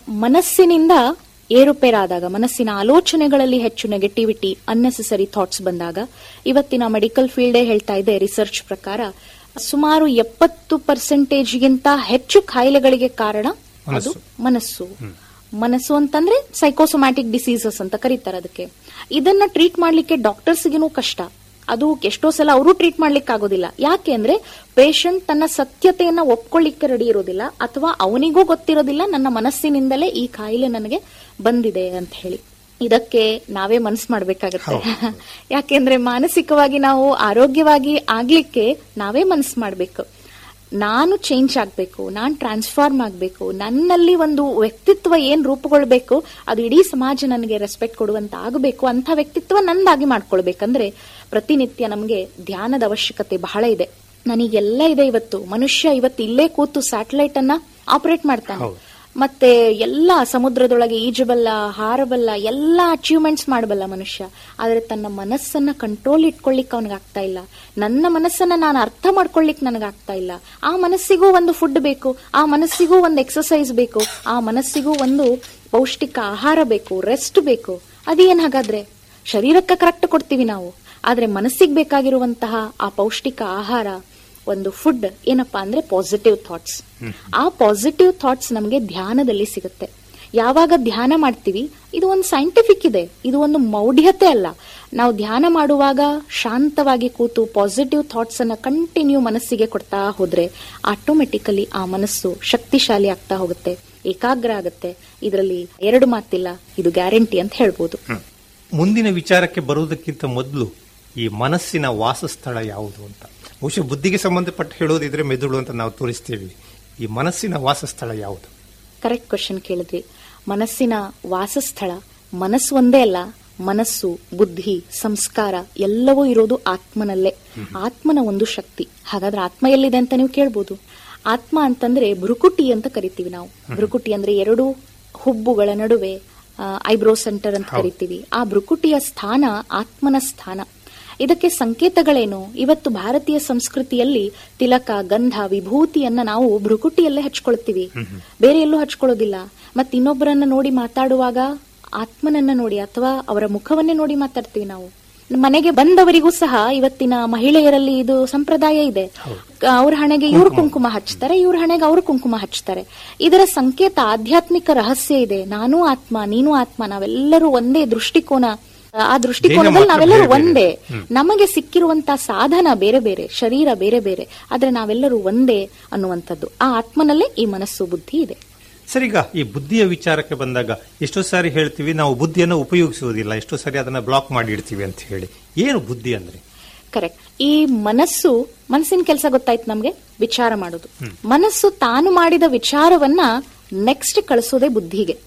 ಮನಸ್ಸಿನಿಂದ ಏರುಪೇರಾದಾಗ ಮನಸ್ಸಿನ ಆಲೋಚನೆಗಳಲ್ಲಿ ಹೆಚ್ಚು ನೆಗೆಟಿವಿಟಿ ಅನ್ನೆಸೆಸರಿ ಥಾಟ್ಸ್ ಬಂದಾಗ ಇವತ್ತಿನ ಮೆಡಿಕಲ್ ಫೀಲ್ಡೇ ಹೇಳ್ತಾ ಇದೆ ರಿಸರ್ಚ್ ಪ್ರಕಾರ ಸುಮಾರು ಎಪ್ಪತ್ತು ಪರ್ಸೆಂಟೇಜ್ಗಿಂತ ಹೆಚ್ಚು ಕಾಯಿಲೆಗಳಿಗೆ ಕಾರಣ ಅದು ಮನಸ್ಸು ಮನಸ್ಸು ಅಂತಂದ್ರೆ ಸೈಕೋಸೊಮ್ಯಾಟಿಕ್ ಡಿಸೀಸಸ್ ಅಂತ ಕರೀತಾರೆ ಅದಕ್ಕೆ ಇದನ್ನ ಟ್ರೀಟ್ ಮಾಡ್ಲಿಕ್ಕೆ ಡಾಕ್ಟರ್ಸ್ಗಿನೂ ಕಷ್ಟ ಅದು ಎಷ್ಟೋ ಸಲ ಅವರು ಟ್ರೀಟ್ ಮಾಡ್ಲಿಕ್ಕೆ ಆಗೋದಿಲ್ಲ ಯಾಕೆ ಅಂದ್ರೆ ಪೇಷಂಟ್ ತನ್ನ ಸತ್ಯತೆಯನ್ನ ಒಪ್ಕೊಳ್ಳಿಕ್ಕೆ ರೆಡಿ ಇರೋದಿಲ್ಲ ಅಥವಾ ಅವನಿಗೂ ಗೊತ್ತಿರೋದಿಲ್ಲ ನನ್ನ ಮನಸ್ಸಿನಿಂದಲೇ ಈ ಕಾಯಿಲೆ ನನಗೆ ಬಂದಿದೆ ಅಂತ ಹೇಳಿ ಇದಕ್ಕೆ ನಾವೇ ಮನಸ್ಸು ಮಾಡ್ಬೇಕಾಗತ್ತೆ ಯಾಕೆಂದ್ರೆ ಮಾನಸಿಕವಾಗಿ ನಾವು ಆರೋಗ್ಯವಾಗಿ ಆಗ್ಲಿಕ್ಕೆ ನಾವೇ ಮನಸ್ಸು ಮಾಡ್ಬೇಕು ನಾನು ಚೇಂಜ್ ಆಗ್ಬೇಕು ನಾನ್ ಟ್ರಾನ್ಸ್ಫಾರ್ಮ್ ಆಗ್ಬೇಕು ನನ್ನಲ್ಲಿ ಒಂದು ವ್ಯಕ್ತಿತ್ವ ಏನ್ ರೂಪುಗೊಳ್ಬೇಕು ಅದು ಇಡೀ ಸಮಾಜ ನನಗೆ ರೆಸ್ಪೆಕ್ಟ್ ಕೊಡುವಂತ ಆಗಬೇಕು ಅಂತ ವ್ಯಕ್ತಿತ್ವ ನಂದಾಗಿ ಮಾಡ್ಕೊಳ್ಬೇಕಂದ್ರೆ ಪ್ರತಿನಿತ್ಯ ನಮಗೆ ಧ್ಯಾನದ ಅವಶ್ಯಕತೆ ಬಹಳ ಇದೆ ನನಗೆಲ್ಲ ಇದೆ ಇವತ್ತು ಮನುಷ್ಯ ಇವತ್ತು ಇಲ್ಲೇ ಕೂತು ಸ್ಯಾಟಲೈಟ್ ಅನ್ನ ಆಪರೇಟ್ ಮಾಡ್ತಾನೆ ಮತ್ತೆ ಎಲ್ಲ ಸಮುದ್ರದೊಳಗೆ ಈಜಬಲ್ಲ ಹಾರಬಲ್ಲ ಎಲ್ಲ ಅಚೀವ್ಮೆಂಟ್ಸ್ ಮಾಡಬಲ್ಲ ಮನುಷ್ಯ ಆದ್ರೆ ತನ್ನ ಮನಸ್ಸನ್ನ ಕಂಟ್ರೋಲ್ ಇಟ್ಕೊಳ್ಳಿಕ್ ಅವನಿಗೆ ಆಗ್ತಾ ಇಲ್ಲ ನನ್ನ ಮನಸ್ಸನ್ನ ನಾನು ಅರ್ಥ ಮಾಡ್ಕೊಳ್ಳಿಕ್ ನನಗಾಗ್ತಾ ಇಲ್ಲ ಆ ಮನಸ್ಸಿಗೂ ಒಂದು ಫುಡ್ ಬೇಕು ಆ ಮನಸ್ಸಿಗೂ ಒಂದು ಎಕ್ಸಸೈಸ್ ಬೇಕು ಆ ಮನಸ್ಸಿಗೂ ಒಂದು ಪೌಷ್ಟಿಕ ಆಹಾರ ಬೇಕು ರೆಸ್ಟ್ ಬೇಕು ಅದೇನ್ ಹಾಗಾದ್ರೆ ಶರೀರಕ್ಕೆ ಕರೆಕ್ಟ್ ಕೊಡ್ತೀವಿ ನಾವು ಆದ್ರೆ ಮನಸ್ಸಿಗೆ ಬೇಕಾಗಿರುವಂತಹ ಆ ಪೌಷ್ಟಿಕ ಆಹಾರ ಒಂದು ಫುಡ್ ಏನಪ್ಪಾ ಅಂದ್ರೆ ಪಾಸಿಟಿವ್ ಥಾಟ್ಸ್ ಆ ಪಾಸಿಟಿವ್ ಥಾಟ್ಸ್ ನಮಗೆ ಧ್ಯಾನದಲ್ಲಿ ಸಿಗುತ್ತೆ ಯಾವಾಗ ಧ್ಯಾನ ಮಾಡ್ತೀವಿ ಇದು ಒಂದು ಸೈಂಟಿಫಿಕ್ ಇದೆ ಇದು ಒಂದು ಮೌಢ್ಯತೆ ಅಲ್ಲ ನಾವು ಧ್ಯಾನ ಮಾಡುವಾಗ ಶಾಂತವಾಗಿ ಕೂತು ಪಾಸಿಟಿವ್ ಥಾಟ್ಸ್ ಅನ್ನ ಕಂಟಿನ್ಯೂ ಮನಸ್ಸಿಗೆ ಕೊಡ್ತಾ ಹೋದ್ರೆ ಆಟೋಮೆಟಿಕಲಿ ಆ ಮನಸ್ಸು ಶಕ್ತಿಶಾಲಿ ಆಗ್ತಾ ಹೋಗುತ್ತೆ ಏಕಾಗ್ರ ಆಗುತ್ತೆ ಇದರಲ್ಲಿ ಎರಡು ಮಾತಿಲ್ಲ ಇದು ಗ್ಯಾರಂಟಿ ಅಂತ ಹೇಳ್ಬೋದು ಮುಂದಿನ ವಿಚಾರಕ್ಕೆ ಬರುವುದಕ್ಕಿಂತ ಮೊದಲು ಈ ಮನಸ್ಸಿನ ವಾಸಸ್ಥಳ ಯಾವುದು ಅಂತ ಬಹುಶಃ ಬುದ್ಧಿಗೆ ಸಂಬಂಧಪಟ್ಟ ಹೇಳೋದಿದ್ರೆ ಮೆದುಳು ಅಂತ ನಾವು ತೋರಿಸ್ತೀವಿ ಈ ಮನಸ್ಸಿನ ವಾಸಸ್ಥಳ ಯಾವುದು ಕರೆಕ್ಟ್ ಕ್ವಶನ್ ಕೇಳಿದ್ರಿ ಮನಸ್ಸಿನ ವಾಸಸ್ಥಳ ಮನಸ್ಸು ಒಂದೇ ಅಲ್ಲ ಮನಸ್ಸು ಬುದ್ಧಿ ಸಂಸ್ಕಾರ ಎಲ್ಲವೂ ಇರೋದು ಆತ್ಮನಲ್ಲೇ ಆತ್ಮನ ಒಂದು ಶಕ್ತಿ ಹಾಗಾದ್ರೆ ಆತ್ಮ ಎಲ್ಲಿದೆ ಅಂತ ನೀವು ಕೇಳ್ಬೋದು ಆತ್ಮ ಅಂತಂದ್ರೆ ಭ್ರುಕುಟಿ ಅಂತ ಕರಿತೀವಿ ನಾವು ಭ್ರುಕುಟಿ ಅಂದ್ರೆ ಎರಡು ಹುಬ್ಬುಗಳ ನಡುವೆ ಐಬ್ರೋ ಸೆಂಟರ್ ಅಂತ ಕರಿತೀವಿ ಆ ಭ್ರುಕುಟಿಯ ಸ್ಥಾನ ಆತ್ಮನ ಸ್ಥಾನ ಇದಕ್ಕೆ ಸಂಕೇತಗಳೇನು ಇವತ್ತು ಭಾರತೀಯ ಸಂಸ್ಕೃತಿಯಲ್ಲಿ ತಿಲಕ ಗಂಧ ವಿಭೂತಿಯನ್ನ ನಾವು ಭ್ರುಕುಟಿಯಲ್ಲೇ ಹಚ್ಕೊಳ್ತೀವಿ ಬೇರೆ ಎಲ್ಲೂ ಹಚ್ಕೊಳ್ಳೋದಿಲ್ಲ ಮತ್ತೆ ಇನ್ನೊಬ್ಬರನ್ನ ನೋಡಿ ಮಾತಾಡುವಾಗ ಆತ್ಮನನ್ನ ನೋಡಿ ಅಥವಾ ಅವರ ಮುಖವನ್ನೇ ನೋಡಿ ಮಾತಾಡ್ತೀವಿ ನಾವು ಮನೆಗೆ ಬಂದವರಿಗೂ ಸಹ ಇವತ್ತಿನ ಮಹಿಳೆಯರಲ್ಲಿ ಇದು ಸಂಪ್ರದಾಯ ಇದೆ ಅವ್ರ ಹಣೆಗೆ ಇವ್ರು ಕುಂಕುಮ ಹಚ್ತಾರೆ ಇವ್ರ ಹಣೆಗೆ ಅವ್ರು ಕುಂಕುಮ ಹಚ್ತಾರೆ ಇದರ ಸಂಕೇತ ಆಧ್ಯಾತ್ಮಿಕ ರಹಸ್ಯ ಇದೆ ನಾನೂ ಆತ್ಮ ನೀನು ಆತ್ಮ ನಾವೆಲ್ಲರೂ ಒಂದೇ ದೃಷ್ಟಿಕೋನ ಆ ದೃಷ್ಟಿಕೋನದಲ್ಲಿ ನಾವೆಲ್ಲರೂ ಒಂದೇ ನಮಗೆ ಸಿಕ್ಕಿರುವಂತಹ ಸಾಧನ ಬೇರೆ ಬೇರೆ ಶರೀರ ಬೇರೆ ಬೇರೆ ಆದ್ರೆ ನಾವೆಲ್ಲರೂ ಒಂದೇ ಅನ್ನುವಂಥದ್ದು ಆ ಆತ್ಮನಲ್ಲೇ ಈ ಮನಸ್ಸು ಬುದ್ಧಿ ಇದೆ ಸರಿಗ ಈ ಬುದ್ಧಿಯ ವಿಚಾರಕ್ಕೆ ಬಂದಾಗ ಎಷ್ಟೋ ಸಾರಿ ಹೇಳ್ತೀವಿ ನಾವು ಬುದ್ಧಿಯನ್ನು ಉಪಯೋಗಿಸುವುದಿಲ್ಲ ಎಷ್ಟೋ ಸಾರಿ ಅದನ್ನ ಬ್ಲಾಕ್ ಮಾಡಿ ಇಡ್ತೀವಿ ಅಂತ ಹೇಳಿ ಏನು ಬುದ್ಧಿ ಅಂದ್ರೆ ಕರೆಕ್ಟ್ ಈ ಮನಸ್ಸು ಮನಸ್ಸಿನ ಕೆಲಸ ಗೊತ್ತಾಯ್ತು ನಮ್ಗೆ ವಿಚಾರ ಮಾಡೋದು ಮನಸ್ಸು ತಾನು ಮಾಡಿದ ವಿಚಾರವನ್ನ ನೆಕ್ಸ್ಟ್ ಕಳಿಸೋದೇ ಬುದ್ಧಿಗೆ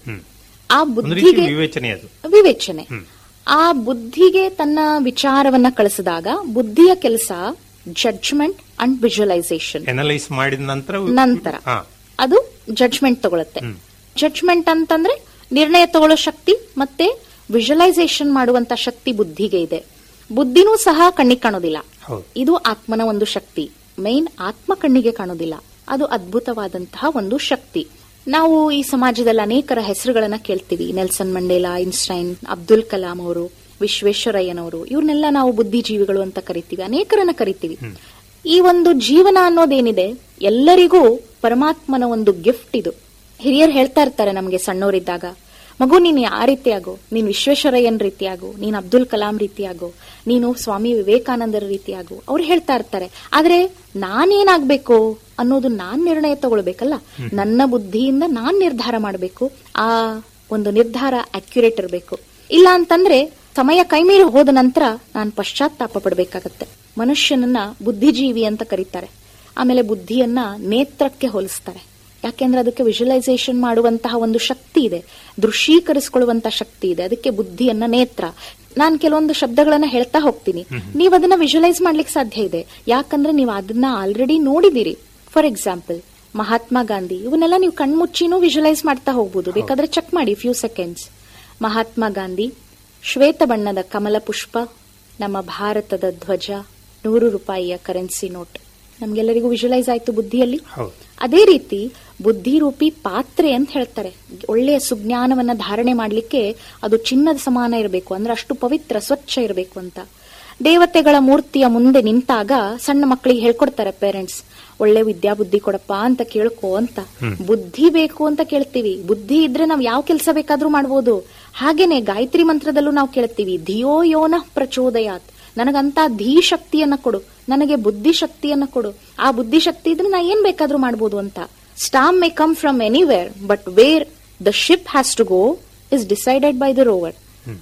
ಆ ಒಂದು ರೀತಿ ಬುದ್ಧಿಗೆ ವಿವೇಚನೆ ಅದು ವಿವೇಚನೆ ಆ ಬುದ್ಧಿಗೆ ತನ್ನ ವಿಚಾರವನ್ನ ಕಳಿಸಿದಾಗ ಬುದ್ಧಿಯ ಕೆಲಸ ಜಡ್ಜ್ಮೆಂಟ್ ಅಂಡ್ ವಿಜುವಲೈಸೇಷನ್ ಎನಲೈಸ್ ಮಾಡಿದ ನಂತರ ನಂತರ ಹಾ ಅದು ಜಡ್ಜ್ಮೆಂಟ್ ತಗೊಳುತ್ತೆ ಜಡ್ಜ್ಮೆಂಟ್ ಅಂತಂದ್ರೆ ನಿರ್ಣಯ ತಗೊಳ್ಳೋ ಶಕ್ತಿ ಮತ್ತೆ ವಿಜುವಲೈಸೇಷನ್ ಮಾಡುವಂತ ಶಕ್ತಿ ಬುದ್ಧಿಗೆ ಇದೆ ಬುದ್ಧಿನೂ ಸಹ ಕಣ್ಣಿಗೆ ಕಾಣೋದಿಲ್ಲ ಹೌದು. ಇದು ಆತ್ಮನ ಒಂದು ಶಕ್ತಿ ಮೈನ್ ಆತ್ಮ ಕಣ್ಣಿಗೆ ಕಾಣೋದಿಲ್ಲ ಅದು ಅದ್ಭುತವಾದಂತಹ ಒಂದು ಶಕ್ತಿ ನಾವು ಈ ಸಮಾಜದಲ್ಲಿ ಅನೇಕರ ಹೆಸರುಗಳನ್ನ ಕೇಳ್ತೀವಿ Nelson Mandela Einstein Abdul Kalam ಅವರು ವಿಶ್ವೇಶ್ವರಯ್ಯನವರು ಇವ್ರನ್ನೆಲ್ಲ ನಾವು ಬುದ್ಧಿಜೀವಿಗಳು ಅಂತ ಕರಿತೀವಿ ಅನೇಕರನ್ನ ಕರಿತೀವಿ ಈ ಒಂದು ಜೀವನ ಅನ್ನೋದೇನಿದೆ ಎಲ್ಲರಿಗೂ ಪರಮಾತ್ಮನ ಒಂದು ಗಿಫ್ಟ್ ಇದು ಹಿರಿಯರು ಹೇಳ್ತಾ ಇರ್ತಾರೆ ನಮಗೆ ಸಣ್ಣವರಿದ್ದಾಗ ಮಗು ನೀನು ಆ ರೀತಿಯಾಗು ನೀನು ವಿಶ್ವೇಶ್ವರಯ್ಯನ್ ರೀತಿಯಾಗು ನೀನು ಅಬ್ದುಲ್ ಕಲಾಂ ರೀತಿಯಾಗು ನೀನು ಸ್ವಾಮಿ ವಿವೇಕಾನಂದರ ರೀತಿಯಾಗು ಅವ್ರು ಹೇಳ್ತಾ ಇರ್ತಾರೆ ಆದ್ರೆ ನಾನೇನಾಗ್ಬೇಕು ಅನ್ನೋದು ನಾನ್ ನಿರ್ಣಯ ತಗೊಳ್ಬೇಕಲ್ಲ ನನ್ನ ಬುದ್ಧಿಯಿಂದ ನಾನ್ ನಿರ್ಧಾರ ಮಾಡಬೇಕು ಆ ಒಂದು ನಿರ್ಧಾರ ಅಕ್ಯುರೇಟ್ ಇರಬೇಕು ಇಲ್ಲ ಅಂತಂದ್ರೆ ಸಮಯ ಕೈಮೀರಿ ಹೋದ ನಂತರ ನಾನು ಪಶ್ಚಾತ್ತಾಪ ಪಡಬೇಕಾಗತ್ತೆ ಮನುಷ್ಯನನ್ನ ಬುದ್ಧಿಜೀವಿ ಅಂತ ಕರೀತಾರೆ ಆಮೇಲೆ ಬುದ್ಧಿಯನ್ನ ನೇತ್ರಕ್ಕೆ ಹೋಲಿಸ್ತಾರೆ ಯಾಕೆಂದ್ರೆ ಅದಕ್ಕೆ ವಿಜುವಲೈಸೇಷನ್ ಮಾಡುವಂತಹ ಒಂದು ಶಕ್ತಿ ಇದೆ ದೃಶ್ಯೀಕರಿಸಿಕೊಳ್ಳುವಂತಹ ಶಕ್ತಿ ಇದೆ ಅದಕ್ಕೆ ಬುದ್ಧಿಯನ್ನ ನೇತ್ರ ನಾನು ಕೆಲವೊಂದು ಶಬ್ದಗಳನ್ನ ಹೇಳ್ತಾ ಹೋಗ್ತೀನಿ ನೀವು ಅದನ್ನ ವಿಜುವಲೈಸ್ ಮಾಡ್ಲಿಕ್ಕೆ ಸಾಧ್ಯ ಇದೆ ಯಾಕಂದ್ರೆ ನೀವು ಅದನ್ನ ಆಲ್ರೆಡಿ ನೋಡಿದಿರಿ ಫಾರ್ ಎಕ್ಸಾಂಪಲ್ ಮಹಾತ್ಮ ಗಾಂಧಿ ಇವನ್ನೆಲ್ಲ ನೀವು ಕಣ್ಮುಚ್ಚಿನೂ ವಿಜುವಲೈಸ್ ಮಾಡ್ತಾ ಹೋಗ್ಬೋದು ಬೇಕಾದ್ರೆ ಚೆಕ್ ಮಾಡಿ ಫ್ಯೂ ಸೆಕೆಂಡ್ಸ್ ಮಹಾತ್ಮ ಗಾಂಧಿ ಶ್ವೇತ ಬಣ್ಣದ ಕಮಲ ಪುಷ್ಪ ನಮ್ಮ ಭಾರತದ ಧ್ವಜ ನೂರು ರೂಪಾಯಿಯ ಕರೆನ್ಸಿ ನೋಟ್ ನಮ್ಗೆಲ್ಲರಿಗೂ ವಿಜುವಲೈಸ್ ಆಯ್ತು ಬುದ್ಧಿಯಲ್ಲಿ ಹೌದು ಅದೇ ರೀತಿ ಬುದ್ಧಿರೂಪಿ ಪಾತ್ರೆ ಅಂತ ಹೇಳ್ತಾರೆ ಒಳ್ಳೆಯ ಸುಜ್ಞಾನವನ್ನ ಧಾರಣೆ ಮಾಡ್ಲಿಕ್ಕೆ ಅದು ಚಿನ್ನದ ಸಮಾನ ಇರಬೇಕು ಅಂದ್ರೆ ಅಷ್ಟು ಪವಿತ್ರ ಸ್ವಚ್ಛ ಇರಬೇಕು ಅಂತ ದೇವತೆಗಳ ಮೂರ್ತಿಯ ಮುಂದೆ ನಿಂತಾಗ ಸಣ್ಣ ಮಕ್ಕಳಿಗೆ ಹೇಳ್ಕೊಡ್ತಾರೆ ಪೇರೆಂಟ್ಸ್ ಒಳ್ಳೆ ವಿದ್ಯಾಬುದ್ಧಿ ಕೊಡಪ್ಪ ಅಂತ ಕೇಳ್ಕೊ ಅಂತ ಬುದ್ಧಿ ಬೇಕು ಅಂತ ಕೇಳ್ತೀವಿ ಬುದ್ಧಿ ಇದ್ರೆ ನಾವ್ ಯಾವ ಕೆಲಸ ಬೇಕಾದ್ರೂ ಮಾಡ್ಬೋದು ಹಾಗೇನೆ ಗಾಯತ್ರಿ ಮಂತ್ರದಲ್ಲೂ ನಾವು ಕೇಳ್ತೀವಿ ಧಿಯೋ ಯೋನ ಪ್ರಚೋದಯಾತ್ ನನಗಂತ ಧೀ ಶಕ್ತಿಯನ್ನ ಕೊಡು ನನಗೆ ಬುದ್ಧಿ ಶಕ್ತಿಯನ್ನ ಕೊಡು ಆ ಬುದ್ಧಿ ಶಕ್ತಿ ಇದ್ರೆ ನಾ ಏನ್ ಬೇಕಾದ್ರೂ ಮಾಡ್ಬೋದು ಅಂತ storm may come from anywhere but where the ship has to go is decided by the rover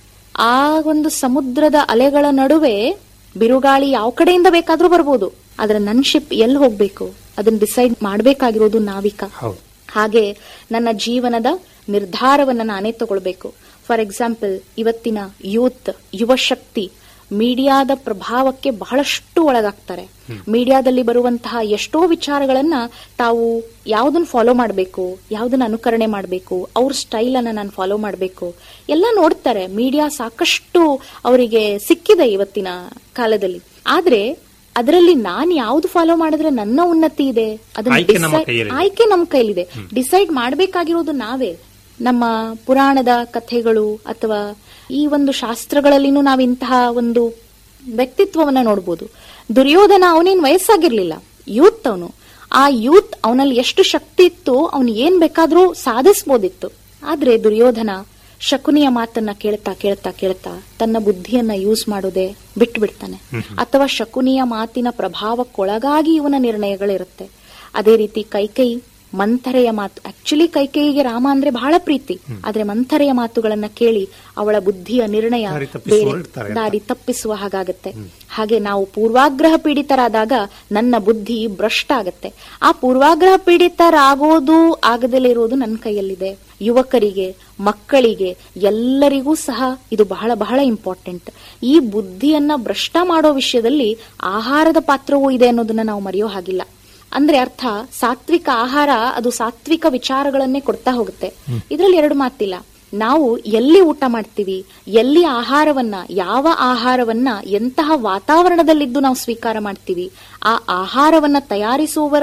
ಆ ಒಂದು ಸಮುದ್ರದ ಅಲೆಗಳ ನಡುವೆ ಬಿರುಗಾಳಿ ಯಾವ ಕಡೆಯಿಂದ ಬೇಕಾದ್ರೂ ಬರ್ಬೋದು ಆದ್ರೆ ನನ್ ಶಿಪ್ ಎಲ್ಲಿ ಹೋಗ್ಬೇಕು ಅದನ್ನ ಡಿಸೈಡ್ ಮಾಡ್ಬೇಕಾಗಿರೋದು ನಾವಿಕ ಹೌದು ಹಾಗೆ ನನ್ನ ಜೀವನದ ನಿರ್ಧಾರವನ್ನ ನಾನೇ ತಗೊಳ್ಬೇಕು ಫಾರ್ ಎಕ್ಸಾಂಪಲ್ ಇವತ್ತಿನ ಯೂತ್ ಯುವ ಶಕ್ತಿ ಮೀಡಿಯಾದ ಪ್ರಭಾವಕ್ಕೆ ಬಹಳಷ್ಟು ಒಳಗಾಗ್ತಾರೆ ಮೀಡಿಯಾದಲ್ಲಿ ಬರುವಂತಹ ಎಷ್ಟೋ ವಿಚಾರಗಳನ್ನ ತಾವು ಯಾವ್ದನ್ನ ಫಾಲೋ ಮಾಡಬೇಕು ಯಾವ್ದನ್ನ ಅನುಕರಣೆ ಮಾಡಬೇಕು ಅವ್ರ ಸ್ಟೈಲ್ ಅನ್ನ ನಾನು ಫಾಲೋ ಮಾಡಬೇಕು ಎಲ್ಲ ನೋಡ್ತಾರೆ ಮೀಡಿಯಾ ಸಾಕಷ್ಟು ಅವರಿಗೆ ಸಿಕ್ಕಿದೆ ಇವತ್ತಿನ ಕಾಲದಲ್ಲಿ ಆದ್ರೆ ಅದರಲ್ಲಿ ನಾನ್ ಯಾವ್ದು ಫಾಲೋ ಮಾಡಿದ್ರೆ ನನ್ನ ಉನ್ನತಿ ಇದೆ ಅದನ್ನ ಆಯ್ಕೆ ನಮ್ಮ decide- ಕೈಯಲ್ಲಿದೆ. ಆಯ್ಕೆ ನಮ್ಮ ಕೈಲಿದೆ ಡಿಸೈಡ್ ಮಾಡಬೇಕಾಗಿರೋದು ನಾವೇ ನಮ್ಮ ಪುರಾಣದ ಕಥೆಗಳು ಅಥವಾ ಈ ಒಂದು ಶಾಸ್ತ್ರಗಳಲ್ಲಿನೂ ನಾವು ಇಂತಹ ಒಂದು ವ್ಯಕ್ತಿತ್ವವನ್ನ ನೋಡ್ಬೋದು ದುರ್ಯೋಧನ ಅವನೇನ್ ವಯಸ್ಸಾಗಿರ್ಲಿಲ್ಲ ಯೂತ್ ಅವನು ಆ ಯೂತ್ ಅವನಲ್ಲಿ ಎಷ್ಟು ಶಕ್ತಿ ಇತ್ತು ಅವನು ಏನ್ ಬೇಕಾದ್ರೂ ಸಾಧಿಸ್ಬೋದಿತ್ತು ಆದ್ರೆ ದುರ್ಯೋಧನ ಶಕುನಿಯ ಮಾತನ್ನ ಕೇಳ್ತಾ ಕೇಳ್ತಾ ಕೇಳ್ತಾ ತನ್ನ ಬುದ್ಧಿಯನ್ನ ಯೂಸ್ ಮಾಡೋದೇ ಬಿಟ್ಟು ಬಿಡ್ತಾನೆ ಅಥವಾ ಶಕುನಿಯ ಮಾತಿನ ಪ್ರಭಾವಕ್ಕೊಳಗಾಗಿ ಇವನ ನಿರ್ಣಯಗಳಿರುತ್ತೆ ಅದೇ ರೀತಿ ಕೈಕೈ ಮಂಥರೆಯ ಮಾತು ಆಕ್ಚುಲಿ ಕೈಕೈಗೆ ರಾಮ ಅಂದ್ರೆ ಬಹಳ ಪ್ರೀತಿ ಆದ್ರೆ ಮಂಥರೆಯ ಮಾತುಗಳನ್ನ ಕೇಳಿ ಅವಳ ಬುದ್ಧಿಯ ನಿರ್ಣಯ ದಾರಿ ತಪ್ಪಿಸುವವರು ಬೇರೆ ಇರ್ತಾರೆ. ದಾರಿ ತಪ್ಪಿಸುವ ಹಾಗಾಗತ್ತೆ ಹಾಗೆ ನಾವು ಪೂರ್ವಾಗ್ರಹ ಪೀಡಿತರಾದಾಗ ನನ್ನ ಬುದ್ಧಿ ಭ್ರಷ್ಟ ಆಗತ್ತೆ ಆ ಪೂರ್ವಾಗ್ರಹ ಪೀಡಿತರಾಗೋದು ಆಗದಲ್ಲೇ ಇರೋದು ನನ್ನ ಕೈಯಲ್ಲಿದೆ ಯುವಕರಿಗೆ ಮಕ್ಕಳಿಗೆ ಎಲ್ಲರಿಗೂ ಸಹ ಇದು ಬಹಳ ಬಹಳ ಇಂಪಾರ್ಟೆಂಟ್ ಈ ಬುದ್ಧಿಯನ್ನ ಭ್ರಷ್ಟ ಮಾಡೋ ವಿಷಯದಲ್ಲಿ ಆಹಾರದ ಪಾತ್ರವೂ ಇದೆ ಅನ್ನೋದನ್ನ ನಾವು ಮರೆಯೋ ಹಾಗಿಲ್ಲ ಅಂದ್ರೆ ಅರ್ಥ ಸಾತ್ವಿಕ ಆಹಾರ ಅದು ಸಾತ್ವಿಕ ವಿಚಾರಗಳನ್ನೇ ಕೊಡ್ತಾ ಹೋಗುತ್ತೆ ಇದರಲ್ಲಿ ಎರಡು ಮಾತಿಲ್ಲ ನಾವು ಎಲ್ಲಿ ಊಟ ಮಾಡ್ತೀವಿ ಎಲ್ಲಿ ಆಹಾರವನ್ನ ಯಾವ ಆಹಾರವನ್ನ ಎಂತಹ ವಾತಾವರಣದಲ್ಲಿದ್ದು ನಾವು ಸ್ವೀಕಾರ ಮಾಡ್ತೀವಿ ಆ ಆಹಾರವನ್ನ ತಯಾರಿಸುವವರ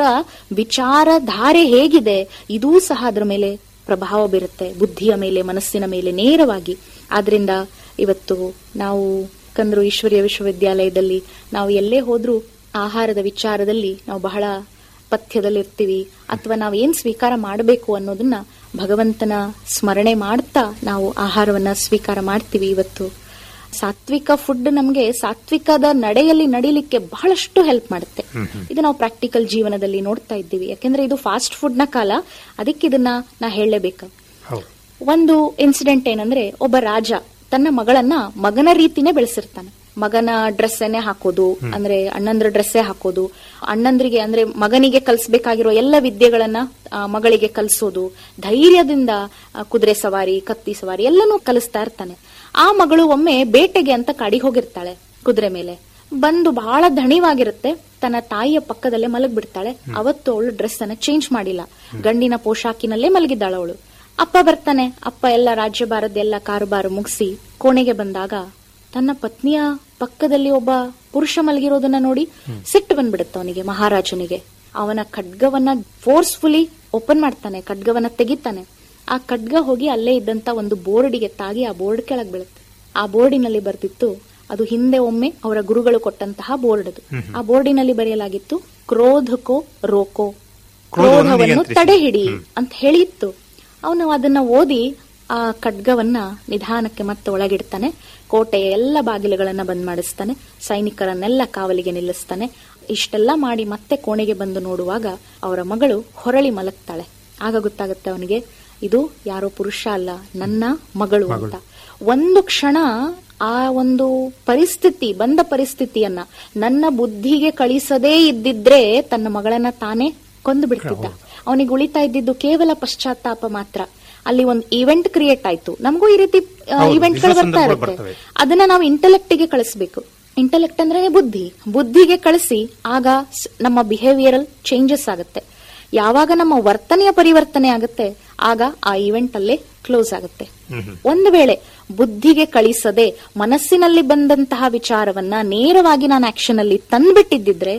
ವಿಚಾರಧಾರೆ ಹೇಗಿದೆ ಇದೂ ಸಹ ಅದರ ಮೇಲೆ ಪ್ರಭಾವ ಬೀರುತ್ತೆ ಬುದ್ಧಿಯ ಮೇಲೆ ಮನಸ್ಸಿನ ಮೇಲೆ ನೇರವಾಗಿ ಆದ್ರಿಂದ ಇವತ್ತು ನಾವು ಕಂದ್ರು ಈಶ್ವರೀಯ ವಿಶ್ವವಿದ್ಯಾಲಯದಲ್ಲಿ ನಾವು ಎಲ್ಲೇ ಹೋದ್ರೂ ಆಹಾರದ ವಿಚಾರದಲ್ಲಿ ನಾವು ಬಹಳ ಪಥ್ಯದಲ್ಲಿರ್ತೀವಿ ಅಥವಾ ನಾವು ಏನ್ ಸ್ವೀಕಾರ ಮಾಡಬೇಕು ಅನ್ನೋದನ್ನ ಭಗವಂತನ ಸ್ಮರಣೆ ಮಾಡ್ತಾ ನಾವು ಆಹಾರವನ್ನ ಸ್ವೀಕಾರ ಮಾಡ್ತೀವಿ ಇವತ್ತು ಸಾತ್ವಿಕ ಫುಡ್ ನಮಗೆ ಸಾತ್ವಿಕದ ನಡೆಯಲ್ಲಿ ನಡಿಲಿಕ್ಕೆ ಬಹಳಷ್ಟು ಹೆಲ್ಪ್ ಮಾಡುತ್ತೆ ಇದು ನಾವು ಪ್ರಾಕ್ಟಿಕಲ್ ಜೀವನದಲ್ಲಿ ನೋಡ್ತಾ ಇದ್ದೀವಿ ಯಾಕೆಂದ್ರೆ ಇದು ಫಾಸ್ಟ್ ಫುಡ್ ನ ಕಾಲ ಅದಕ್ಕೆ ಇದನ್ನ ನಾ ಹೇಳಲೇಬೇಕು ಹೌದು ಒಂದು ಇನ್ಸಿಡೆಂಟ್ ಏನಂದ್ರೆ ಒಬ್ಬ ರಾಜ ತನ್ನ ಮಗಳನ್ನ ಮಗನ ರೀತಿನೇ ಬೆಳೆಸಿರ್ತಾನೆ ಮಗನ ಡ್ರೆಸ್ಸನ್ನೇ ಹಾಕೋದು ಅಂದ್ರೆ ಅಣ್ಣಂದ್ರ ಡ್ರೆಸ್ಸೇ ಹಾಕೋದು ಅಣ್ಣಂದ್ರಿಗೆ ಅಂದ್ರೆ ಮಗನಿಗೆ ಕಲಿಸ್ಬೇಕಾಗಿರೋ ಎಲ್ಲ ವಿದ್ಯೆಗಳನ್ನ ಆ, ಮಗಳಿಗೆ ಕಲಿಸೋದು ಧೈರ್ಯದಿಂದ ಆ, ಕುದುರೆ ಸವಾರಿ ಕತ್ತಿ ಸವಾರಿ ಎಲ್ಲನೂ ಕಲಿಸ್ತಾ ಇರ್ತಾನೆ ಆ ಮಗಳು ಒಮ್ಮೆ ಬೇಟೆಗೆ ಅಂತ ಕಾಡಿಗೆ ಹೋಗಿರ್ತಾಳೆ ಕುದುರೆ ಮೇಲೆ ಬಂದು ಬಹಳ ಧಣಿವಾಗಿರುತ್ತೆ ತನ್ನ ತಾಯಿಯ ಪಕ್ಕದಲ್ಲೇ ಮಲಗ್ಬಿಡ್ತಾಳೆ ಅವತ್ತು ಅವಳು ಡ್ರೆಸ್ ಅನ್ನ ಚೇಂಜ್ ಮಾಡಿಲ್ಲ ಗಂಡಿನ ಪೋಷಾಕಿನಲ್ಲೇ ಮಲಗಿದ್ದಾಳ ಅವಳು ಅಪ್ಪ ಬರ್ತಾನೆ ಅಪ್ಪ ಎಲ್ಲ ರಾಜ್ಯಭಾರದ ಎಲ್ಲ ಕಾರುಬಾರು ಮುಗಿಸಿ ಕೋಣೆಗೆ ಬಂದಾಗ ತನ್ನ ಪತ್ನಿಯ ಪಕ್ಕದಲ್ಲಿ ಒಬ್ಬ ಪುರುಷ ಮಲಗಿರೋದನ್ನ ನೋಡಿ ಸಿಟ್ಟು ಬಂದ್ಬಿಡುತ್ತೆ ಅವನಿಗೆ ಮಹಾರಾಜನಿಗೆ ಅವನ ಖಡ್ಗವನ್ನ ಫೋರ್ಸ್ಫುಲಿ ಓಪನ್ ಮಾಡ್ತಾನೆ ಖಡ್ಗವನ್ನ ತೆಗಿತಾನೆ ಆ ಖಡ್ಗ ಹೋಗಿ ಅಲ್ಲೇ ಇದ್ದಂತ ಒಂದು ಬೋರ್ಡಿಗೆ ತಾಗಿ ಆ ಬೋರ್ಡ್ ಕೆಳಗ್ ಬೀಳುತ್ತೆ ಆ ಬೋರ್ಡಿನಲ್ಲಿ ಬರ್ತಿತ್ತು ಅದು ಹಿಂದೆ ಒಮ್ಮೆ ಅವರ ಗುರುಗಳು ಕೊಟ್ಟಂತಹ ಬೋರ್ಡ್ ಅದು ಆ ಬೋರ್ಡಿನಲ್ಲಿ ಬರೆಯಲಾಗಿತ್ತು ಕ್ರೋಧಕೋ ರೋಕೋ ಕ್ರೋಧವನ್ನು ಕ್ರೋಧವನ್ನು ನಿಯಂತ್ರಿಸಿ. ತಡೆ ಹಿಡಿ ಅಂತ ಹೇಳಿತ್ತು ಅವನು ಅದನ್ನ ಓದಿ ಆ ಖಡ್ಗವನ್ನ ನಿಧಾನಕ್ಕೆ ಮತ್ತೆ ಒಳಗಿಡ್ತಾನೆ ಕೋಟೆಯ ಎಲ್ಲ ಬಾಗಿಲುಗಳನ್ನ ಬಂದ್ ಮಾಡಿಸ್ತಾನೆ ಸೈನಿಕರನ್ನೆಲ್ಲ ಕಾವಲಿಗೆ ನಿಲ್ಲಿಸ್ತಾನೆ ಇಷ್ಟೆಲ್ಲ ಮಾಡಿ ಮತ್ತೆ ಕೋಣೆಗೆ ಬಂದು ನೋಡುವಾಗ ಅವರ ಮಗಳು ಹೊರಳಿ ಮಲಗ್ತಾಳೆ ಆಗ ಗೊತ್ತಾಗುತ್ತೆ ಅವನಿಗೆ ಇದು ಯಾರೋ ಪುರುಷ ಅಲ್ಲ ನನ್ನ ಮಗಳು ಅಂತ ಒಂದು ಕ್ಷಣ ಆ ಒಂದು ಪರಿಸ್ಥಿತಿ ಬಂದ ಪರಿಸ್ಥಿತಿಯನ್ನ ನನ್ನ ಬುದ್ಧಿಗೆ ಕಳಿಸದೇ ಇದ್ದಿದ್ರೆ ತನ್ನ ಮಗಳನ್ನ ತಾನೇ ಕೊಂದು ಬಿಡ್ತಿದ್ದ ಅವನಿಗೆ ಉಳಿತಾ ಇದ್ದಿದ್ದು ಕೇವಲ ಪಶ್ಚಾತ್ತಾಪ ಮಾತ್ರ ಅಲ್ಲಿ ಒಂದು ಇವೆಂಟ್ ಕ್ರಿಯೇಟ್ ಆಯ್ತು ನಮಗೂ ಈ ರೀತಿ ಹೌದು, ಇವೆಂಟ್ ಗಳು ಇಂಥ ಬರ್ತಾ ಸಂದರ್ಭಗಳು ಇರುತ್ತೆ ಬರ್ತವೆ. ಅದನ್ನ ನಾವು ಇಂಟೆಲೆಕ್ಟ್ ಗೆ ಕಳಿಸ್ಬೇಕು ಇಂಟೆಲೆಕ್ಟ್ ಅಂದ್ರೆ ಬುದ್ಧಿ ಬುದ್ಧಿಗೆ ಕಳಿಸಿ ಆಗ ಸ್- ನಮ್ಮ ಬಿಹೇವಿಯರಲ್ ಚೇಂಜಸ್ ಆಗುತ್ತೆ ಯಾವಾಗ ನಮ್ಮ ವರ್ತನೆಯ ಪರಿವರ್ತನೆ ಆಗುತ್ತೆ ಆಗ ಆ ಇವೆಂಟ್ ಅಲ್ಲೇ ಕ್ಲೋಸ್ ಆಗುತ್ತೆ ಒಂದು ವೇಳೆ ಬುದ್ಧಿಗೆ ಕಳಿಸದೆ ಮನಸ್ಸಿನಲ್ಲಿ ಬಂದಂತಹ ವಿಚಾರವನ್ನ ನೇರವಾಗಿ ನಾನು ಆಕ್ಷನ್ ಅಲ್ಲಿ ತಂದ್ಬಿಟ್ಟಿದ್ದಿದ್ರೆ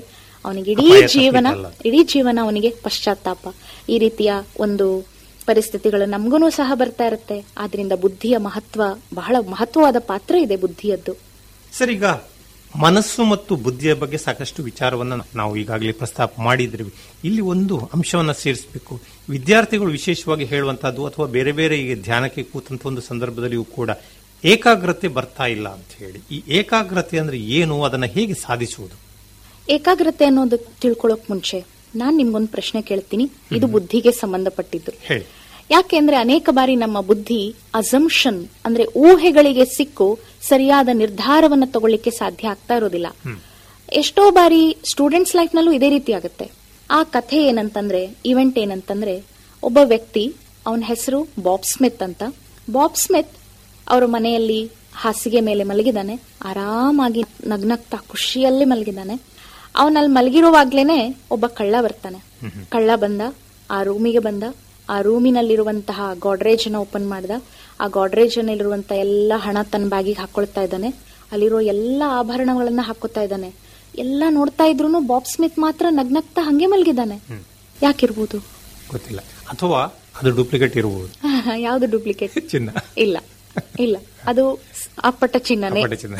ಅವನಿಗೆ ಇಡೀ ಅಪಾಯ ಜೀವನ ತಪ್ಪಿದ್ದಲ್ಲ. ಇಡೀ ಜೀವನ ಅವನಿಗೆ ಪಶ್ಚಾತ್ತಾಪ ಈ ರೀತಿಯ ಒಂದು ಪರಿಸ್ಥಿತಿಗಳು ನಮಗೂ ಸಹ ಬರ್ತಾ ಇರುತ್ತೆ ಆದ್ರಿಂದ ಬುದ್ಧಿಯ ಮಹತ್ವ ಬಹಳ ಮಹತ್ವವಾದ ಪಾತ್ರ ಇದೆ ಬುದ್ಧಿಯದ್ದು ಸರ್ ಈಗ ಮನಸ್ಸು ಮತ್ತು ಬುದ್ಧಿಯ ಬಗ್ಗೆ ಸಾಕಷ್ಟು ವಿಚಾರವನ್ನ ನಾವು ಈಗಾಗಲೇ ಪ್ರಸ್ತಾಪ ಮಾಡಿದ್ರಿ ಇಲ್ಲಿ ಒಂದು ಅಂಶವನ್ನ ಸೇರಿಸಬೇಕು ವಿದ್ಯಾರ್ಥಿಗಳು ವಿಶೇಷವಾಗಿ ಹೇಳುವಂತಹದ್ದು ಅಥವಾ ಬೇರೆ ಬೇರೆ ಈಗ ಧ್ಯಾನಕ್ಕೆ ಕೂತಂತ ಒಂದು ಸಂದರ್ಭದಲ್ಲಿಯೂ ಕೂಡ ಏಕಾಗ್ರತೆ ಬರ್ತಾ ಇಲ್ಲ ಅಂತ ಹೇಳಿ ಈ ಏಕಾಗ್ರತೆ ಅಂದ್ರೆ ಏನು ಅದನ್ನ ಹೇಗೆ ಸಾಧಿಸುವುದು ಏಕಾಗ್ರತೆ ಅನ್ನೋದು ತಿಳ್ಕೊಳ್ಳೋಕ್ ಮುಂಚೆ ನಾನ್ ನಿಮ್ಗೊಂದು ಪ್ರಶ್ನೆ ಕೇಳ್ತೀನಿ ಇದು ಬುದ್ಧಿಗೆ ಸಂಬಂಧಪಟ್ಟಿದ್ದು ಹೇಳಿ ಯಾಕೆಂದ್ರೆ ಅನೇಕ ಬಾರಿ ನಮ್ಮ ಬುದ್ಧಿ ಅಸಂಪ್ಷನ್ ಅಂದ್ರೆ ಊಹೆಗಳಿಗೆ ಸಿಕ್ಕು ಸರಿಯಾದ ನಿರ್ಧಾರವನ್ನ ತಗೊಳ್ಳಿಕ್ಕೆ ಸಾಧ್ಯ ಆಗ್ತಾ ಇರೋದಿಲ್ಲ ಎಷ್ಟೋ ಬಾರಿ ಸ್ಟೂಡೆಂಟ್ಸ್ ಲೈಫ್ ನಲ್ಲೂ ಇದೇ ರೀತಿ ಆಗುತ್ತೆ ಆ ಕಥೆ ಏನಂತಂದ್ರೆ ಇವೆಂಟ್ ಏನಂತಂದ್ರೆ ಒಬ್ಬ ವ್ಯಕ್ತಿ ಅವನ ಹೆಸರು ಬಾಬ್ ಸ್ಮಿತ್ ಅಂತ ಬಾಬ್ ಸ್ಮಿತ್ ಅವರ ಮನೆಯಲ್ಲಿ ಹಾಸಿಗೆ ಮೇಲೆ ಮಲಗಿದಾನೆ ಆರಾಮಾಗಿ ನಗ್ನಗ್ತಾ ಖುಷಿಯಲ್ಲಿ ಮಲಗಿದಾನೆ ಅವನಲ್ಲಿ ಮಲಗಿರುವಾಗ್ಲೇನೆ ಒಬ್ಬ ಕಳ್ಳ ಬರ್ತಾನೆ ಕಳ್ಳ ಬಂದ ಆ ರೂಮಿಗೆ ಬಂದ ಆ ರೂಮಿನಲ್ಲಿರುವಂತಹ ಗಾಡ್ರೇಜ್ ನ ಓಪನ್ ಮಾಡ್ದ ಆ ಗಾಡ್ರೇಜ್ ನಲ್ಲಿರುವಂತಹ ಎಲ್ಲ ಹಣ ತನ್ನ ಬ್ಯಾಗಿಗೆ ಹಾಕೊಳ್ತಾ ಇದ್ದಾನೆ ಅಲ್ಲಿರೋ ಎಲ್ಲ ಆಭರಣಗಳನ್ನ ಹಾಕೋತಾ ಇದ್ದಾನೆ ಎಲ್ಲ ನೋಡ್ತಾ ಇದ್ರು ಬಾಬ್ ಸ್ಮಿತ್ ಮಾತ್ರ ನಗ್ನಗ್ತಾ ಹಂಗೆ ಮಲಗಿದ್ದಾನೆ ಯಾಕಿರ್ಬೋದು ಗೊತ್ತಿಲ್ಲ ಅಥವಾ ಅದು ಡೂಪ್ಲಿಕೇಟ್ ಇರಬಹುದು ಯಾವ್ದು ಡೂಪ್ಲಿಕೇಟ್ ಚಿನ್ನ ಇಲ್ಲ ಇಲ್ಲ ಅದು ಅಪ್ಪಟ ಚಿನ್ನನೇ ಕಪಟ ಚಿನ್ನ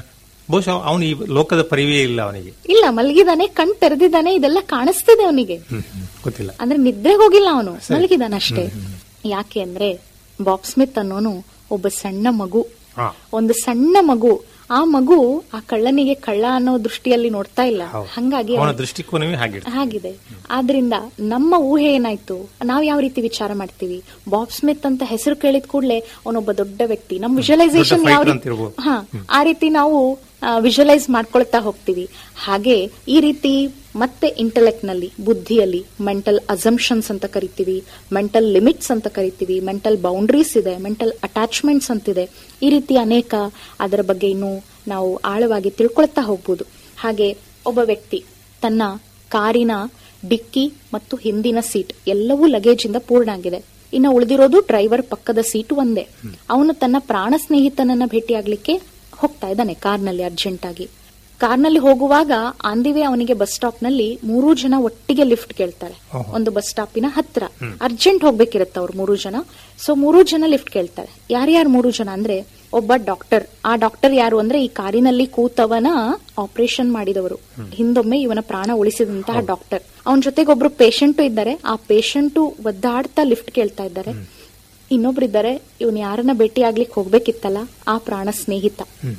ಬಹುಶಃ ಅವನು ಈ ಲೋಕದ ಪರಿವೇ ಇಲ್ಲ ಅವನಿಗೆ ಇಲ್ಲ ಮಲಗಿದಾನೆ ಕಣ್ ತೆರೆದಿದ್ದಾನೆ ಇದೆಲ್ಲ ಕಾಣಿಸ್ತಿದೆ ಅವನಿಗೆ ಹ್ಮ್, ಹ್ಮ್, ಗೊತ್ತಿಲ್ಲ ಅಂದ್ರೆ ನಿದ್ರೆ ಹೋಗಿಲ್ಲ ಅವನು ಮಲಗಿದಾನ ಅಷ್ಟೇ ಯಾಕೆ ಅಂದ್ರೆ ಬಾಬ್ ಸ್ಮಿತ್ ಅನ್ನೋನು ಒಬ್ಬ ಸಣ್ಣ ಮಗು ಹಾ. ಒಂದು ಸಣ್ಣ ಮಗು ಆ ಮಗು ಆ ಕಳ್ಳನಿಗೆ ಕಳ್ಳ ಅನ್ನೋ ದೃಷ್ಟಿಯಲ್ಲಿ ನೋಡ್ತಾ ಇಲ್ಲ ಹೌದು. ಹಂಗಾಗಿ ಅವನ ಅವ್ನು- ದೃಷ್ಟಿಕೋನವೇ ಹಾಗಿರ್ತದೆ ಹಾಗಿದೆ ಆದ್ರಿಂದ ನಮ್ಮ ಊಹೆ ಏನಾಯ್ತು ನಾವ್ ಯಾವ ರೀತಿ ವಿಚಾರ ಮಾಡ್ತೀವಿ ಬಾಬ್ ಸ್ಮಿತ್ ಅಂತ ಹೆಸರು ಕೇಳಿದ ಕೂಡಲೇ ಅವನೊಬ್ಬ ದೊಡ್ಡ ವ್ಯಕ್ತಿ ನಮ್ ವಿಜುವಲೈಸೇಷನ್ ದೊಡ್ಡ ಯಾವ fighter ರೀತಿ ಅಂತಿರ್ಬೋದು. ಹಾ ಆ ರೀತಿ ನಾವು ವಿಜುವಲೈಸ್ ಮಾಡ್ಕೊಳ್ತಾ ಹೋಗ್ತೀವಿ ಹಾಗೆ ಈ ರೀತಿ ಮತ್ತೆ ಇಂಟೆಲೆಕ್ಟ್ ನಲ್ಲಿ ಬುದ್ಧಿಯಲ್ಲಿ ಮೆಂಟಲ್ ಅಸಂಪ್ಷನ್ಸ್ ಅಂತ ಕರಿತೀವಿ ಮೆಂಟಲ್ ಲಿಮಿಟ್ಸ್ ಅಂತ ಕರಿತೀವಿ ಮೆಂಟಲ್ ಬೌಂಡ್ರೀಸ್ ಇದೆ ಮೆಂಟಲ್ ಅಟ್ಯಾಚ್ಮೆಂಟ್ಸ್ ಅಂತಿದೆ ಈ ರೀತಿ ಅನೇಕ ಅದರ ಬಗ್ಗೆ ಇನ್ನು ನಾವು ಆಳವಾಗಿ ತಿಳ್ಕೊಳ್ತಾ ಹೋಗ್ಬೋದು ಹಾಗೆ ಒಬ್ಬ ವ್ಯಕ್ತಿ ತನ್ನ ಕಾರಿನ ಡಿಕ್ಕಿ ಮತ್ತು ಹಿಂದಿನ ಸೀಟ್ ಎಲ್ಲವೂ ಲಗೇಜ್ ಇಂದ ಪೂರ್ಣ ಆಗಿದೆ ಇನ್ನು ಉಳಿದಿರೋದು ಡ್ರೈವರ್ ಪಕ್ಕದ ಸೀಟ್ ಒಂದೇ ಅವನು ತನ್ನ ಪ್ರಾಣ ಸ್ನೇಹಿತನನ್ನ ಭೇಟಿಯಾಗ್ಲಿಕ್ಕೆ ಹೋಗ್ತಾ ಇದ್ದಾನೆ ಕಾರ್ನಲ್ಲಿ ಅರ್ಜೆಂಟ್ ಆಗಿ ಕಾರ್ನಲ್ಲಿ ಹೋಗುವಾಗ ಆಂದಿವೆ ಅವನಿಗೆ ಬಸ್ ಸ್ಟಾಪ್ ನಲ್ಲಿ ಮೂರು ಜನ ಒಟ್ಟಿಗೆ ಲಿಫ್ಟ್ ಕೇಳ್ತಾರೆ ಓಹೋ. ಒಂದು ಬಸ್ ಸ್ಟಾಪಿನ ಹತ್ರ ಅರ್ಜೆಂಟ್ ಹೋಗ್ಬೇಕಿರುತ್ತೆ ಅವ್ರು ಮೂರು ಜನ ಸೊ ಮೂರು ಜನ ಲಿಫ್ಟ್ ಕೇಳ್ತಾರೆ ಯಾರ್ಯಾರು ಮೂರು ಜನ ಅಂದ್ರೆ ಒಬ್ಬ ಡಾಕ್ಟರ್ ಆ ಡಾಕ್ಟರ್ ಯಾರು ಅಂದ್ರೆ ಈ ಕಾರಿನಲ್ಲಿ ಕೂತವನ ಆಪರೇಷನ್ ಮಾಡಿದವರು ಹಿಂದೊಮ್ಮೆ ಇವನ ಪ್ರಾಣ ಉಳಿಸಿದಂತಹ ಡಾಕ್ಟರ್ ಅವನ ಜೊತೆಗೆ ಒಬ್ರು ಪೇಷಂಟು ಇದ್ದಾರೆ ಆ ಪೇಷಂಟು ಒದ್ದಾಡ್ತಾ ಲಿಫ್ಟ್ ಕೇಳ್ತಾ ಇದ್ದಾರೆ ಇನ್ನೊಬ್ರಿದ್ದಾರೆ ಇವನ್ ಯಾರನ್ನ ಭೇಟಿ ಆಗ್ಲಿಕ್ಕೆ ಹೋಗ್ಬೇಕಿತ್ತಲ್ಲ ಆ ಪ್ರಾಣ ಸ್ನೇಹಿತ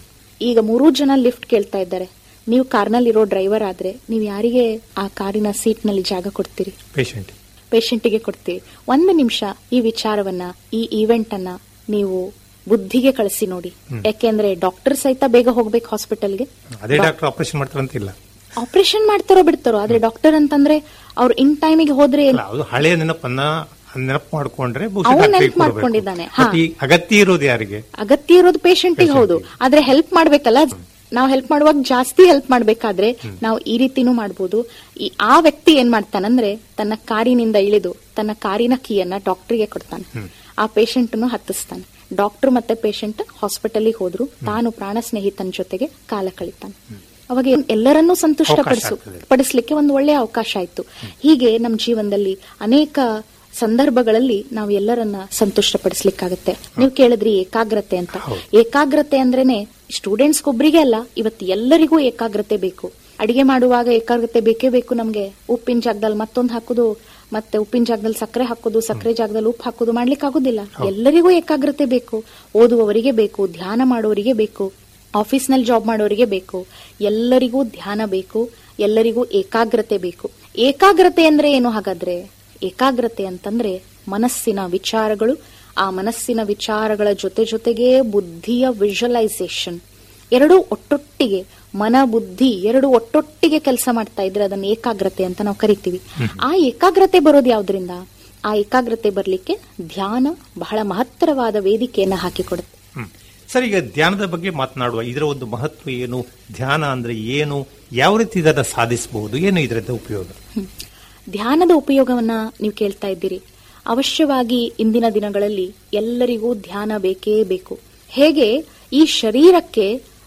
ಈಗ ಮೂರೂ ಜನ ಲಿಫ್ಟ್ ಕೇಳ್ತಾ ಇದ್ದಾರೆ ನೀವು ಕಾರ್ನಲ್ಲಿರೋ ಡ್ರೈವರ್ ಆದ್ರೆ ನೀವು ಯಾರಿಗೆ ಆ ಕಾರಿನ ಸೀಟ್ ನಲ್ಲಿ ಜಾಗ ಕೊಡ್ತೀರಿ ಪೇಷಂಟ್ ಪೇಷಂಟಿಗೆ ಕೊಡ್ತೀವಿ ಒಂದು ನಿಮಿಷ ಈ ವಿಚಾರವನ್ನ ಈ ಈವೆಂಟ್ ಅನ್ನ ನೀವು ಬುದ್ಧಿಗೆ ಕಳಿಸಿ ನೋಡಿ ಯಾಕೆಂದ್ರೆ ಡಾಕ್ಟರ್ ಸಹಿತ ಬೇಗ ಹೋಗ್ಬೇಕು ಹಾಸ್ಪಿಟಲ್ಗೆ ಅದೇ ಡಾಕ್ಟರ್ ಆಪರೇಷನ್ ಮಾಡ್ತಾರಂತಿಲ್ಲ ಆಪರೇಷನ್ ಮಾಡ್ತಾರೋ ಬಿಡ್ತಾರೋ ಆದ್ರೆ ಡಾಕ್ಟರ್ ಅಂತಂದ್ರೆ ಅವ್ರು ಇನ್ ಟೈಮಿಗೆ ಹೋದ್ರೆ ಅಲ್ಲ ಅದು ಹಳೆಯ ನೆನಪನ್ನ ನೆನಪು ಮಾಡ್ಕೊಂಡ್ರೆ ಬಹುಶಃ ಅವ್ನು ಡಾಕ್ಟ್ರಿಗೆ ನೆನ್ಪು ಕೊಡ್ಬೇಕು. ಮಾಡ್ಕೊಂಡಿದ್ದಾನೆ. ಮತ್ತೆ ಈ ಅಗತ್ಯ ಇರೋದು ಯಾರಿಗೆ ಅಗತ್ಯ ಇರೋದು ಪೇಷಂಟಿಗೆ ಹೌದು ಆದ್ರೆ ಹೆಲ್ಪ್ ಮಾಡ್ಬೇಕಲ್ಲ ನಾವು ಹೆಲ್ಪ್ ಮಾಡುವಾಗ ಜಾಸ್ತಿ ಹೆಲ್ಪ್ ಮಾಡ್ಬೇಕಾದ್ರೆ ನಾವು ಈ ರೀತಿನೂ ಮಾಡ್ಬೋದು ಈ ಆ ವ್ಯಕ್ತಿ ಏನ್ ಮಾಡ್ತಾನಂದ್ರೆ ತನ್ನ ಕಾರಿನಿಂದ ಇಳಿದು ತನ್ನ ಕಾರಿನ ಕೀಯನ್ನ ಡಾಕ್ಟರ್ಗೆ ಕೊಡ್ತಾನೆ ಆ ಪೇಷಂಟ್ನು ಹತ್ತಿಸ್ತಾನೆ ಡಾಕ್ಟರ್ ಮತ್ತೆ ಪೇಷಂಟ್ ಹಾಸ್ಪಿಟಲ್ಗೆ ಹೋದ್ರು ತಾನು ಪ್ರಾಣ ಸ್ನೇಹಿತನ ಜೊತೆಗೆ ಕಾಲ ಕಳಿತಾನೆ ಅವಾಗ ಏನ್- ಎಲ್ಲರನ್ನೂ ಸಂತುಷ್ಟ ಅವಕಾಶ ಪಡಿಸು ಆಗ್ತದೆ. ಪಡಿಸ್ಲಿಕ್ಕೆ ಒಂದು ಒಳ್ಳೆಯ ಅವಕಾಶ ಆಯ್ತು ಹೀಗೆ ನಮ್ಮ ಜೀವನದಲ್ಲಿ ಅನೇಕ ಸಂದರ್ಭಗಳಲ್ಲಿ ನಾವು ಎಲ್ಲರನ್ನ ಸಂತುಷ್ಟ ಪಡಿಸ್ಲಿಕ್ಕಾಗತ್ತೆ ನೀವು ಕೇಳಿದ್ರಿ ಏಕಾಗ್ರತೆ ಅಂತ ಏಕಾಗ್ರತೆ ಅಂದ್ರೇನೆ ಸ್ಟೂಡೆಂಟ್ಸ್ ಒಬ್ರಿಗೆ ಅಲ್ಲ ಇವತ್ತು ಎಲ್ಲರಿಗೂ ಏಕಾಗ್ರತೆ ಬೇಕು ಅಡಿಗೆ ಮಾಡುವಾಗ ಏಕಾಗ್ರತೆ ಬೇಕೇ ಬೇಕು ನಮ್ಗೆ ಉಪ್ಪಿನ ಜಾಗದಲ್ಲಿ ಮತ್ತೊಂದು ಹಾಕುದು ಮತ್ತೆ ಉಪ್ಪಿನ ಜಾಗದಲ್ಲಿ ಸಕ್ಕರೆ ಹಾಕುದು ಸಕ್ಕರೆ ಜಾಗದಲ್ಲಿ ಉಪ್ಪು ಹಾಕುದು ಮಾಡ್ಲಿಕ್ಕೆ ಆಗುದಿಲ್ಲ ಎಲ್ಲರಿಗೂ ಏಕಾಗ್ರತೆ ಬೇಕು ಓದುವವರಿಗೆ ಬೇಕು ಧ್ಯಾನ ಮಾಡೋರಿಗೆ ಬೇಕು ಆಫೀಸ್ನಲ್ಲಿ ಜಾಬ್ ಮಾಡೋರಿಗೆ ಬೇಕು ಎಲ್ಲರಿಗೂ ಧ್ಯಾನ ಬೇಕು ಎಲ್ಲರಿಗೂ ಏಕಾಗ್ರತೆ ಬೇಕು ಏಕಾಗ್ರತೆ ಅಂದ್ರೆ ಏನು ಹಾಗಾದ್ರೆ ಏಕಾಗ್ರತೆ ಅಂತಂದ್ರೆ ಮನಸ್ಸಿನ ವಿಚಾರಗಳು ಆ ಮನಸ್ಸಿನ ವಿಚಾರಗಳ ಜೊತೆ ಜೊತೆಗೆ ಬುದ್ಧಿಯ ವಿಜುವಲೈಸೇಷನ್ ಎರಡೂ ಒಟ್ಟೊಟ್ಟಿಗೆ ಮನ ಬುದ್ಧಿ ಎರಡು ಒಟ್ಟೊಟ್ಟಿಗೆ ಕೆಲಸ ಮಾಡ್ತಾ ಇದ್ರೆ ಅದನ್ನ ಏಕಾಗ್ರತೆ ಅಂತ ನಾವು ಕರಿತೀವಿ ಆ ಏಕಾಗ್ರತೆ ಬರೋದು ಯಾವ್ದ್ರಿಂದ ಆ ಏಕಾಗ್ರತೆ ಬರ್ಲಿಕ್ಕೆ ಧ್ಯಾನ ಬಹಳ ಮಹತ್ತರವಾದ ವೇದಿಕೆಯನ್ನ ಹಾಕಿಕೊಡುತ್ತೆ ಹ್ಮ್. ಸರ್ ಈಗ ಧ್ಯಾನದ ಬಗ್ಗೆ ಮಾತನಾಡುವ ಇದರ ಒಂದು ಮಹತ್ವ ಏನು ಧ್ಯಾನ ಅಂದ್ರೆ ಏನು ಯಾವ ರೀತಿ ಇದನ್ನ ಸಾಧಿಸಬಹುದು ಏನು ಇದರದ ಉಪಯೋಗ ಹ್ಮ್. ಧ್ಯಾನದ ಉಪಯೋಗವನ್ನ ನೀವು ಕೇಳ್ತಾ ಇದ್ದೀರಿ ಅವಶ್ಯವಾಗಿ ಇಂದಿನ ದಿನಗಳಲ್ಲಿ ಎಲ್ಲರಿಗೂ ಧ್ಯಾನ ಬೇಕೇ ಬೇಕು ಹೇಗೆ ಈ ಶರೀರಕ್ಕೆ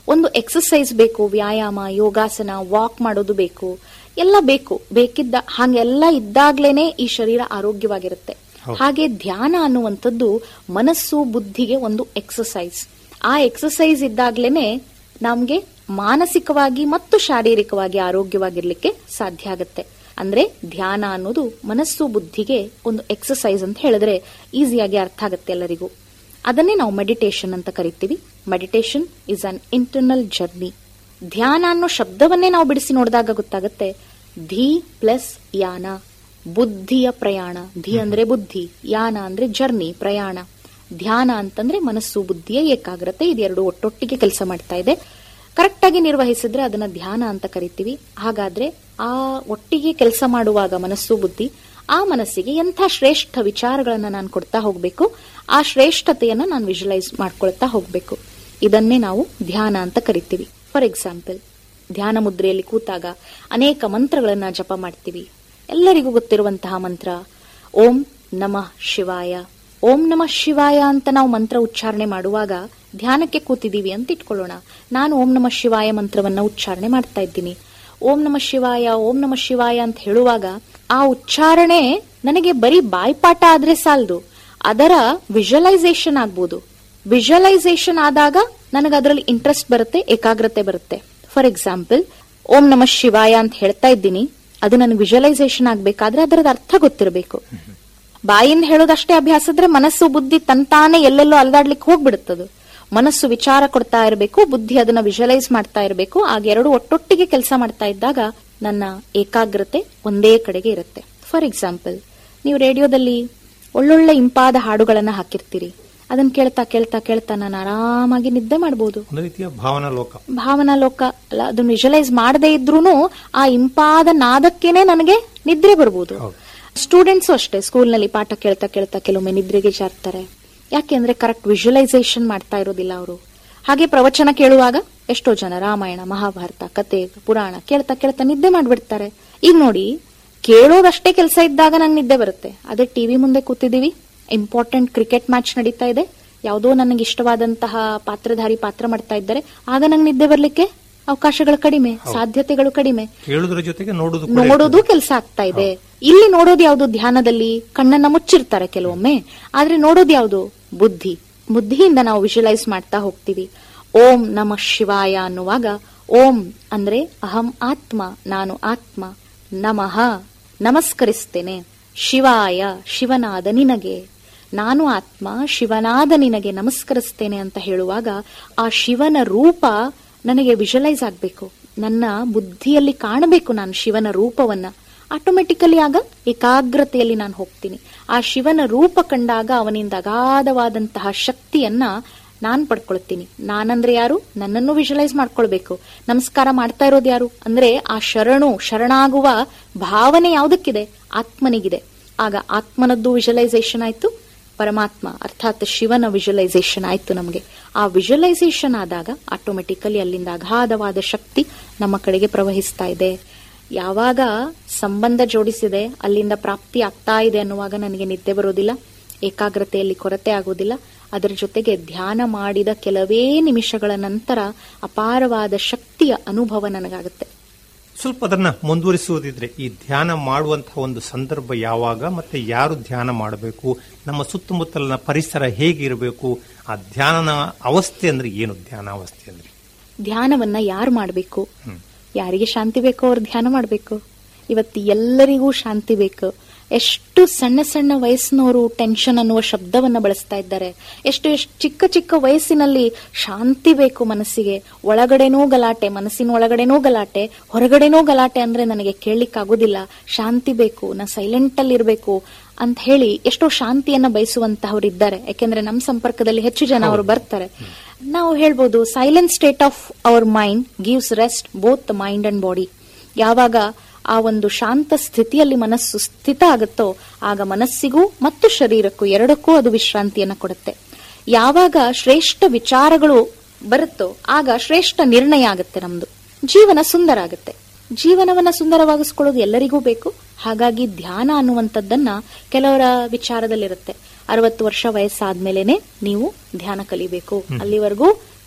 ಒಂದು ಎಕ್ಸಸೈಸ್ ಬೇಕು ವ್ಯಾಯಾಮ ಯೋಗಾಸನ ವಾಕ್ ಮಾಡೋದು ಬೇಕು ಎಲ್ಲ ಬೇಕು ಬೇಕಿದ್ದ ಹಾಗೆಲ್ಲ ಇದ್ದಾಗ್ಲೇನೆ ಈ ಶರೀರ ಆರೋಗ್ಯವಾಗಿರುತ್ತೆ ಹಾಗೆ ಧ್ಯಾನ ಅನ್ನುವಂಥದ್ದು ಮನಸ್ಸು ಬುದ್ಧಿಗೆ ಒಂದು ಎಕ್ಸಸೈಸ್ ಆ ಎಕ್ಸಸೈಸ್ ಇದ್ದಾಗ್ಲೇನೆ ನಮ್ಗೆ ಮಾನಸಿಕವಾಗಿ ಮತ್ತು ಶಾರೀರಿಕವಾಗಿ ಆರೋಗ್ಯವಾಗಿರ್ಲಿಕ್ಕೆ ಸಾಧ್ಯ ಆಗುತ್ತೆ ಅಂದ್ರೆ ಧ್ಯಾನ ಅನ್ನೋದು ಮನಸ್ಸು ಬುದ್ಧಿಗೆ ಒಂದು ಎಕ್ಸಸೈಸ್ ಅಂತ ಹೇಳಿದ್ರೆ ಈಸಿಯಾಗಿ ಅರ್ಥ ಆಗುತ್ತೆ ಎಲ್ಲರಿಗೂ ಅದನ್ನೇ ನಾವು ಮೆಡಿಟೇಷನ್ ಅಂತ ಕರಿತೀವಿ meditation is an internal journey ಧ್ಯಾನ ಅನ್ನೋ ಶಬ್ದವನ್ನೇ ನಾವು ಬಿಡಿಸಿ ನೋಡಿದಾಗ ಗೊತ್ತಾಗುತ್ತೆ ಧಿ ಪ್ಲಸ್ ಯಾನ ಬುದ್ಧಿಯ ಪ್ರಯಾಣ ಧಿ ಅಂದ್ರೆ ಬುದ್ಧಿ ಯಾನ ಅಂದ್ರೆ ಜರ್ನಿ ಪ್ರಯಾಣ ಧ್ಯಾನ ಅಂತಂದ್ರೆ ಮನಸ್ಸು ಬುದ್ಧಿಯ ಏಕಾಗ್ರತೆ ಇದೆರಡು ಒಟ್ಟೊಟ್ಟಿಗೆ ಕೆಲಸ ಮಾಡ್ತಾ ಇದೆ ಕರೆಕ್ಟ್ ಆಗಿ ನಿರ್ವಹಿಸಿದ್ರೆ ಅದನ್ನ ಧ್ಯಾನ ಅಂತ ಕರಿತೀವಿ ಹಾಗಾದ್ರೆ ಆ ಒಟ್ಟಿಗೆ ಕೆಲಸ ಮಾಡುವಾಗ ಮನಸ್ಸು ಬುದ್ಧಿ ಆ ಮನಸ್ಸಿಗೆ ಎಂಥ ಶ್ರೇಷ್ಠ ವಿಚಾರಗಳನ್ನ ನಾನು ಕೊಡ್ತಾ ಹೋಗ್ಬೇಕು ಆ ಶ್ರೇಷ್ಠತೆಯನ್ನ ನಾನು ವಿಜುವಲೈಸ್ ಮಾಡ್ಕೊಳ್ತಾ ಹೋಗ್ಬೇಕು ಇದನ್ನೇ ನಾವು ಧ್ಯಾನ ಅಂತ ಕರಿತೀವಿ ಫಾರ್ ಎಕ್ಸಾಂಪಲ್ ಧ್ಯಾನ ಮುದ್ರೆಯಲ್ಲಿ ಕೂತಾಗ ಅನೇಕ ಮಂತ್ರಗಳನ್ನ ಜಪ ಮಾಡ್ತೀವಿ ಎಲ್ಲರಿಗೂ ಗೊತ್ತಿರುವಂತಹ ಮಂತ್ರ ಓಂ ನಮಃ ಶಿವಾಯ ಓಂ ನಮಃ ಶಿವಾಯ ಅಂತ ನಾವು ಮಂತ್ರ ಉಚ್ಚಾರಣೆ ಮಾಡುವಾಗ ಧ್ಯಾನಕ್ಕೆ ಕೂತಿದೀವಿ ಅಂತ ಇಟ್ಕೊಳ್ಳೋಣ ನಾನು ಓಂ ನಮಃ ಶಿವಾಯ ಮಂತ್ರವನ್ನ ಉಚ್ಚಾರಣೆ ಮಾಡ್ತಾ ಇದ್ದೀನಿ ಓಂ ನಮಃ ಶಿವಾಯ ಓಂ ನಮಃ ಶಿವಾಯ ಅಂತ ಹೇಳುವಾಗ ಆ ಉಚ್ಚಾರಣೆ ನನಗೆ ಬರೀ ಬಾಯ್ಪಾಠ ಆದ್ರೆ ಸಾಲದು ಅದರ ವಿಜುವಲೈಸೇಷನ್ ಆಗ್ಬೋದು ವಿಜುವಲೈಸೇಷನ್ ಆದಾಗ ನನಗೆ ಅದರಲ್ಲಿ ಇಂಟ್ರೆಸ್ಟ್ ಬರುತ್ತೆ ಏಕಾಗ್ರತೆ ಬರುತ್ತೆ ಫಾರ್ ಎಕ್ಸಾಂಪಲ್ ಓಂ ನಮಃ ಶಿವಾಯ ಅಂತ ಹೇಳ್ತಾ ಇದ್ದೀನಿ ಅದು ನನಗೆ ವಿಜುವಲೈಸೇಷನ್ ಆಗ್ಬೇಕಾದ್ರೆ ಅದರದ ಅರ್ಥ ಗೊತ್ತಿರಬೇಕು ಬಾಯಿಂದ ಹೇಳೋದಷ್ಟೇ ಅಭ್ಯಾಸ ಇದ್ರೆ ಮನಸ್ಸು ಬುದ್ಧಿ ತಂತಾನೆ ಎಲ್ಲೆಲ್ಲೋ ಅಲ್ದಾಡ್ಲಿಕ್ಕೆ ಹೋಗ್ಬಿಡುತ್ತದು ಮನಸ್ಸು ವಿಚಾರ ಕೊಡ್ತಾ ಇರಬೇಕು ಬುದ್ಧಿ ಅದನ್ನ ವಿಜುವಲೈಸ್ ಮಾಡ್ತಾ ಇರಬೇಕು ಆಗ ಎರಡು ಒಟ್ಟೊಟ್ಟಿಗೆ ಕೆಲಸ ಮಾಡ್ತಾ ಇದ್ದಾಗ ನನ್ನ ಏಕಾಗ್ರತೆ ಒಂದೇ ಕಡೆಗೆ ಇರುತ್ತೆ ಫಾರ್ ಎಕ್ಸಾಂಪಲ್ ನೀವು ರೇಡಿಯೋದಲ್ಲಿ ಒಳ್ಳೊಳ್ಳೆ ಇಂಪಾದ ಹಾಡುಗಳನ್ನ ಹಾಕಿರ್ತೀರಿ ಅದನ್ನ ಕೇಳ್ತಾ ಕೇಳ್ತಾ ಕೇಳ್ತಾ ನಾನು ಆರಾಮಾಗಿ ನಿದ್ದೆ ಮಾಡಬಹುದು ಒಂದು ರೀತಿಯ ಭಾವನಾ ಲೋಕ ಭಾವನಾ ಲೋಕ ಅಲ್ಲ ಅದನ್ನ ವಿಜುವಲೈಸ್ ಮಾಡದೇ ಇದ್ರೂನು ಆ ಇಂಪಾದ ನಾದಕ್ಕೇನೆ ನನಗೆ ನಿದ್ರೆ ಬರ್ಬೋದು ಹೌದು. ಸ್ಟೂಡೆಂಟ್ಸು ಅಷ್ಟೇ ಸ್ಕೂಲ್ನಲ್ಲಿ ಪಾಠ ಕೇಳ್ತಾ ಕೇಳ್ತಾ ಕೆಲವೊಮ್ಮೆ ನಿದ್ರೆಗೆ ಜಾರ್ತಾರೆ ಯಾಕೆಂದ್ರೆ ಕರೆಕ್ಟ್ ವಿಜುವಲೈಸೇಷನ್ ಮಾಡ್ತಾ ಇರೋದಿಲ್ಲ ಅವರು ಹಾಗೆ ಪ್ರವಚನ ಕೇಳುವಾಗ ಎಷ್ಟೋ ಜನ ರಾಮಾಯಣ ಮಹಾಭಾರತ ಕತೆ ಪುರಾಣ ಕೇಳ್ತಾ ಕೇಳ್ತಾ ನಿದ್ದೆ ಮಾಡ್ಬಿಡ್ತಾರೆ ಈಗ ನೋಡಿ ಕೇಳೋದಷ್ಟೇ ಕೆಲಸ ಇದ್ದಾಗ ನಂಗೆ ನಿದ್ದೆ ಬರುತ್ತೆ ಅದೇ ಟಿವಿ ಮುಂದೆ ಕೂತಿದೀವಿ ಇಂಪಾರ್ಟೆಂಟ್ ಕ್ರಿಕೆಟ್ ಮ್ಯಾಚ್ ನಡೀತಾ ಇದೆ ಯಾವುದೋ ನನಗೆ ಇಷ್ಟವಾದಂತಹ ಪಾತ್ರಧಾರಿ ಪಾತ್ರ ಮಾಡ್ತಾ ಇದ್ದಾರೆ ಆಗ ನಂಗೆ ನಿದ್ದೆ ಬರ್ಲಿಕ್ಕೆ ಅವಕಾಶಗಳು ಕಡಿಮೆ ಸಾಧ್ಯತೆಗಳು ಕಡಿಮೆ ಕೇಳುವುದರ ಜೊತೆಗೆ ನೋಡುದು ಕೂಡ ನೋಡೋದು ಕೆಲಸ ಆಗ್ತಾ ಇದೆ ಇಲ್ಲಿ ನೋಡೋದು ಯಾವುದು ಧ್ಯಾನದಲ್ಲಿ ಕಣ್ಣನ್ನ ಮುಚ್ಚಿರ್ತಾರೆ ಕೆಲವೊಮ್ಮೆ ಆದ್ರೆ ನೋಡೋದು ಯಾವುದು ಬುದ್ಧಿ ಬುದ್ಧಿಯಿಂದ ನಾವು ವಿಜುವಲೈಸ್ ಮಾಡ್ತಾ ಹೋಗ್ತೀವಿ ಓಂ ನಮಃ ಶಿವಾಯ ಅನ್ನುವಾಗ ಓಂ ಅಂದ್ರೆ ಅಹಂ ಆತ್ಮ ನಾನು ಆತ್ಮ ನಮಃ ನಮಸ್ಕರಿಸ್ತೇನೆ ಶಿವಾಯ ಶಿವನಾದ ನಿನಗೆ ನಾನು ಆತ್ಮ ಶಿವನಾದ ನಿನಗೆ ನಮಸ್ಕರಿಸ್ತೇನೆ ಅಂತ ಹೇಳುವಾಗ ಆ ಶಿವನ ರೂಪ ನನಗೆ ವಿಜುವಲೈಸ್ ಆಗ್ಬೇಕು ನನ್ನ ಬುದ್ಧಿಯಲ್ಲಿ ಕಾಣಬೇಕು ನಾನು ಶಿವನ ರೂಪವನ್ನ ಆಟೋಮೆಟಿಕಲಿ ಆಗ ಏಕಾಗ್ರತೆಯಲ್ಲಿ ನಾನು ಹೋಗ್ತೀನಿ ಆ ಶಿವನ ರೂಪ ಕಂಡಾಗ ಅವನಿಂದ ಅಗಾಧವಾದಂತಹ ಶಕ್ತಿಯನ್ನ ನಾನ್ ಪಡ್ಕೊಳ್ತೀನಿ ನಾನಂದ್ರೆ ಯಾರು ನನ್ನನ್ನು ವಿಜುವಲೈಸ್ ಮಾಡ್ಕೊಳ್ಬೇಕು ನಮಸ್ಕಾರ ಮಾಡ್ತಾ ಇರೋದು ಯಾರು ಅಂದ್ರೆ ಆ ಶರಣು ಶರಣಾಗುವ ಭಾವನೆ ಯಾವುದಕ್ಕಿದೆ ಆತ್ಮನಿಗಿದೆ ಆಗ ಆತ್ಮನದ್ದು ವಿಜುವಲೈಸೇಷನ್ ಆಯ್ತು ಪರಮಾತ್ಮ ಅರ್ಥಾತ್ ಶಿವನ ವಿಜುವಲೈಸೇಷನ್ ಆಯ್ತು ನಮಗೆ ಆ ವಿಜುವಲೈಸೇಷನ್ ಆದಾಗ ಆಟೋಮೆಟಿಕಲಿ ಅಲ್ಲಿಂದ ಅಗಾಧವಾದ ಶಕ್ತಿ ನಮ್ಮ ಕಡೆಗೆ ಪ್ರವಹಿಸ್ತಾ ಇದೆ ಯಾವಾಗ ಸಂಬಂಧ ಜೋಡಿಸಿದೆ ಅಲ್ಲಿಂದ ಪ್ರಾಪ್ತಿ ಆಗ್ತಾ ಇದೆ ಅನ್ನುವಾಗ ನನಗೆ ನಿದ್ದೆ ಬರೋದಿಲ್ಲ ಏಕಾಗ್ರತೆಯಲ್ಲಿ ಕೊರತೆ ಆಗೋದಿಲ್ಲ ಅದರ ಜೊತೆಗೆ ಧ್ಯಾನ ಮಾಡಿದ ಕೆಲವೇ ನಿಮಿಷಗಳ ನಂತರ ಅಪಾರವಾದ ಶಕ್ತಿಯ ಅನುಭವ ನನಗಾಗುತ್ತೆ ಸ್ವಲ್ಪ ಅದನ್ನ ಮುಂದುವರಿಸುವುದಿದ್ರೆ ಈ ಧ್ಯಾನ ಮಾಡುವಂತಹ ಒಂದು ಸಂದರ್ಭ ಯಾವಾಗ ಮತ್ತೆ ಯಾರು ಧ್ಯಾನ ಮಾಡಬೇಕು ನಮ್ಮ ಸುತ್ತಮುತ್ತಲಿನ ಪರಿಸರ ಹೇಗಿರಬೇಕು ಆ ಧ್ಯಾನನ ಅವಸ್ಥೆ ಅಂದ್ರೆ ಏನು ಧ್ಯಾನ ಅವಸ್ಥೆ ಅಂದ್ರೆ ಧ್ಯಾನವನ್ನ ಯಾರು ಮಾಡಬೇಕು ಯಾರಿಗೆ ಶಾಂತಿ ಬೇಕೋ ಅವ್ರು ಧ್ಯಾನ ಮಾಡಬೇಕು ಇವತ್ತು ಎಲ್ಲರಿಗೂ ಶಾಂತಿ ಬೇಕು ಎಷ್ಟು ಸಣ್ಣ ಸಣ್ಣ ವಯಸ್ಸಿನವರು ಟೆನ್ಷನ್ ಅನ್ನುವ ಶಬ್ದವನ್ನ ಬಳಸ್ತಾ ಇದ್ದಾರೆ ಎಷ್ಟು ಎಷ್ಟು ಚಿಕ್ಕ ಚಿಕ್ಕ ವಯಸ್ಸಿನಲ್ಲಿ ಶಾಂತಿ ಬೇಕು ಮನಸ್ಸಿಗೆ ಒಳಗಡೆನೂ ಗಲಾಟೆ ಮನಸ್ಸಿನ ಒಳಗಡೆನೂ ಗಲಾಟೆ ಹೊರಗಡೆನೂ ಗಲಾಟೆ ಅಂದ್ರೆ ನನಗೆ ಕೇಳಲಿಕ್ಕಾಗೋದಿಲ್ಲ ಶಾಂತಿ ಬೇಕು ನಾ ಸೈಲೆಂಟ್ ಅಲ್ಲಿ ಇರಬೇಕು ಅಂತ ಹೇಳಿ ಎಷ್ಟೋ ಶಾಂತಿಯನ್ನ ಬಯಸುವಂತಹವ್ರು ಇದ್ದಾರೆ ಯಾಕೆಂದ್ರೆ ನಮ್ಮ ಸಂಪರ್ಕದಲ್ಲಿ ಹೆಚ್ಚು ಜನ ಅವರು ಬರ್ತಾರೆ ನಾವು ಹೇಳ್ಬೋದು silent state of our mind gives rest both mind and body ಯಾವಾಗ ಆ ಒಂದು ಶಾಂತ ಸ್ಥಿತಿಯಲ್ಲಿ ಮನಸ್ಸು ಸ್ಥಿತ ಆಗುತ್ತೋ ಆಗ ಮನಸ್ಸಿಗೂ ಮತ್ತು ಶರೀರಕ್ಕೂ ಎರಡಕ್ಕೂ ಅದು ವಿಶ್ರಾಂತಿಯನ್ನ ಕೊಡುತ್ತೆ ಯಾವಾಗ ಶ್ರೇಷ್ಠ ವಿಚಾರಗಳು ಬರುತ್ತೋ ಆಗ ಶ್ರೇಷ್ಠ ನಿರ್ಣಯ ಆಗುತ್ತೆ ನಮ್ದು ಜೀವನ ಸುಂದರ ಆಗುತ್ತೆ ಜೀವನವನ್ನ ಸುಂದರವಾಗಿಸ್ಕೊಳ್ಳೋದು ಎಲ್ಲರಿಗೂ ಬೇಕು ಹಾಗಾಗಿ ಧ್ಯಾನ ಅನ್ನುವಂಥದ್ದನ್ನ ಕೆಲವರ ವಿಚಾರದಲ್ಲಿರುತ್ತೆ ಅರವತ್ತು ವರ್ಷ ವಯಸ್ಸಾದ್ಮೇಲೆನೆ ನೀವು ಧ್ಯಾನ ಕಲಿಬೇಕು ಅಲ್ಲಿವರೆಗೂ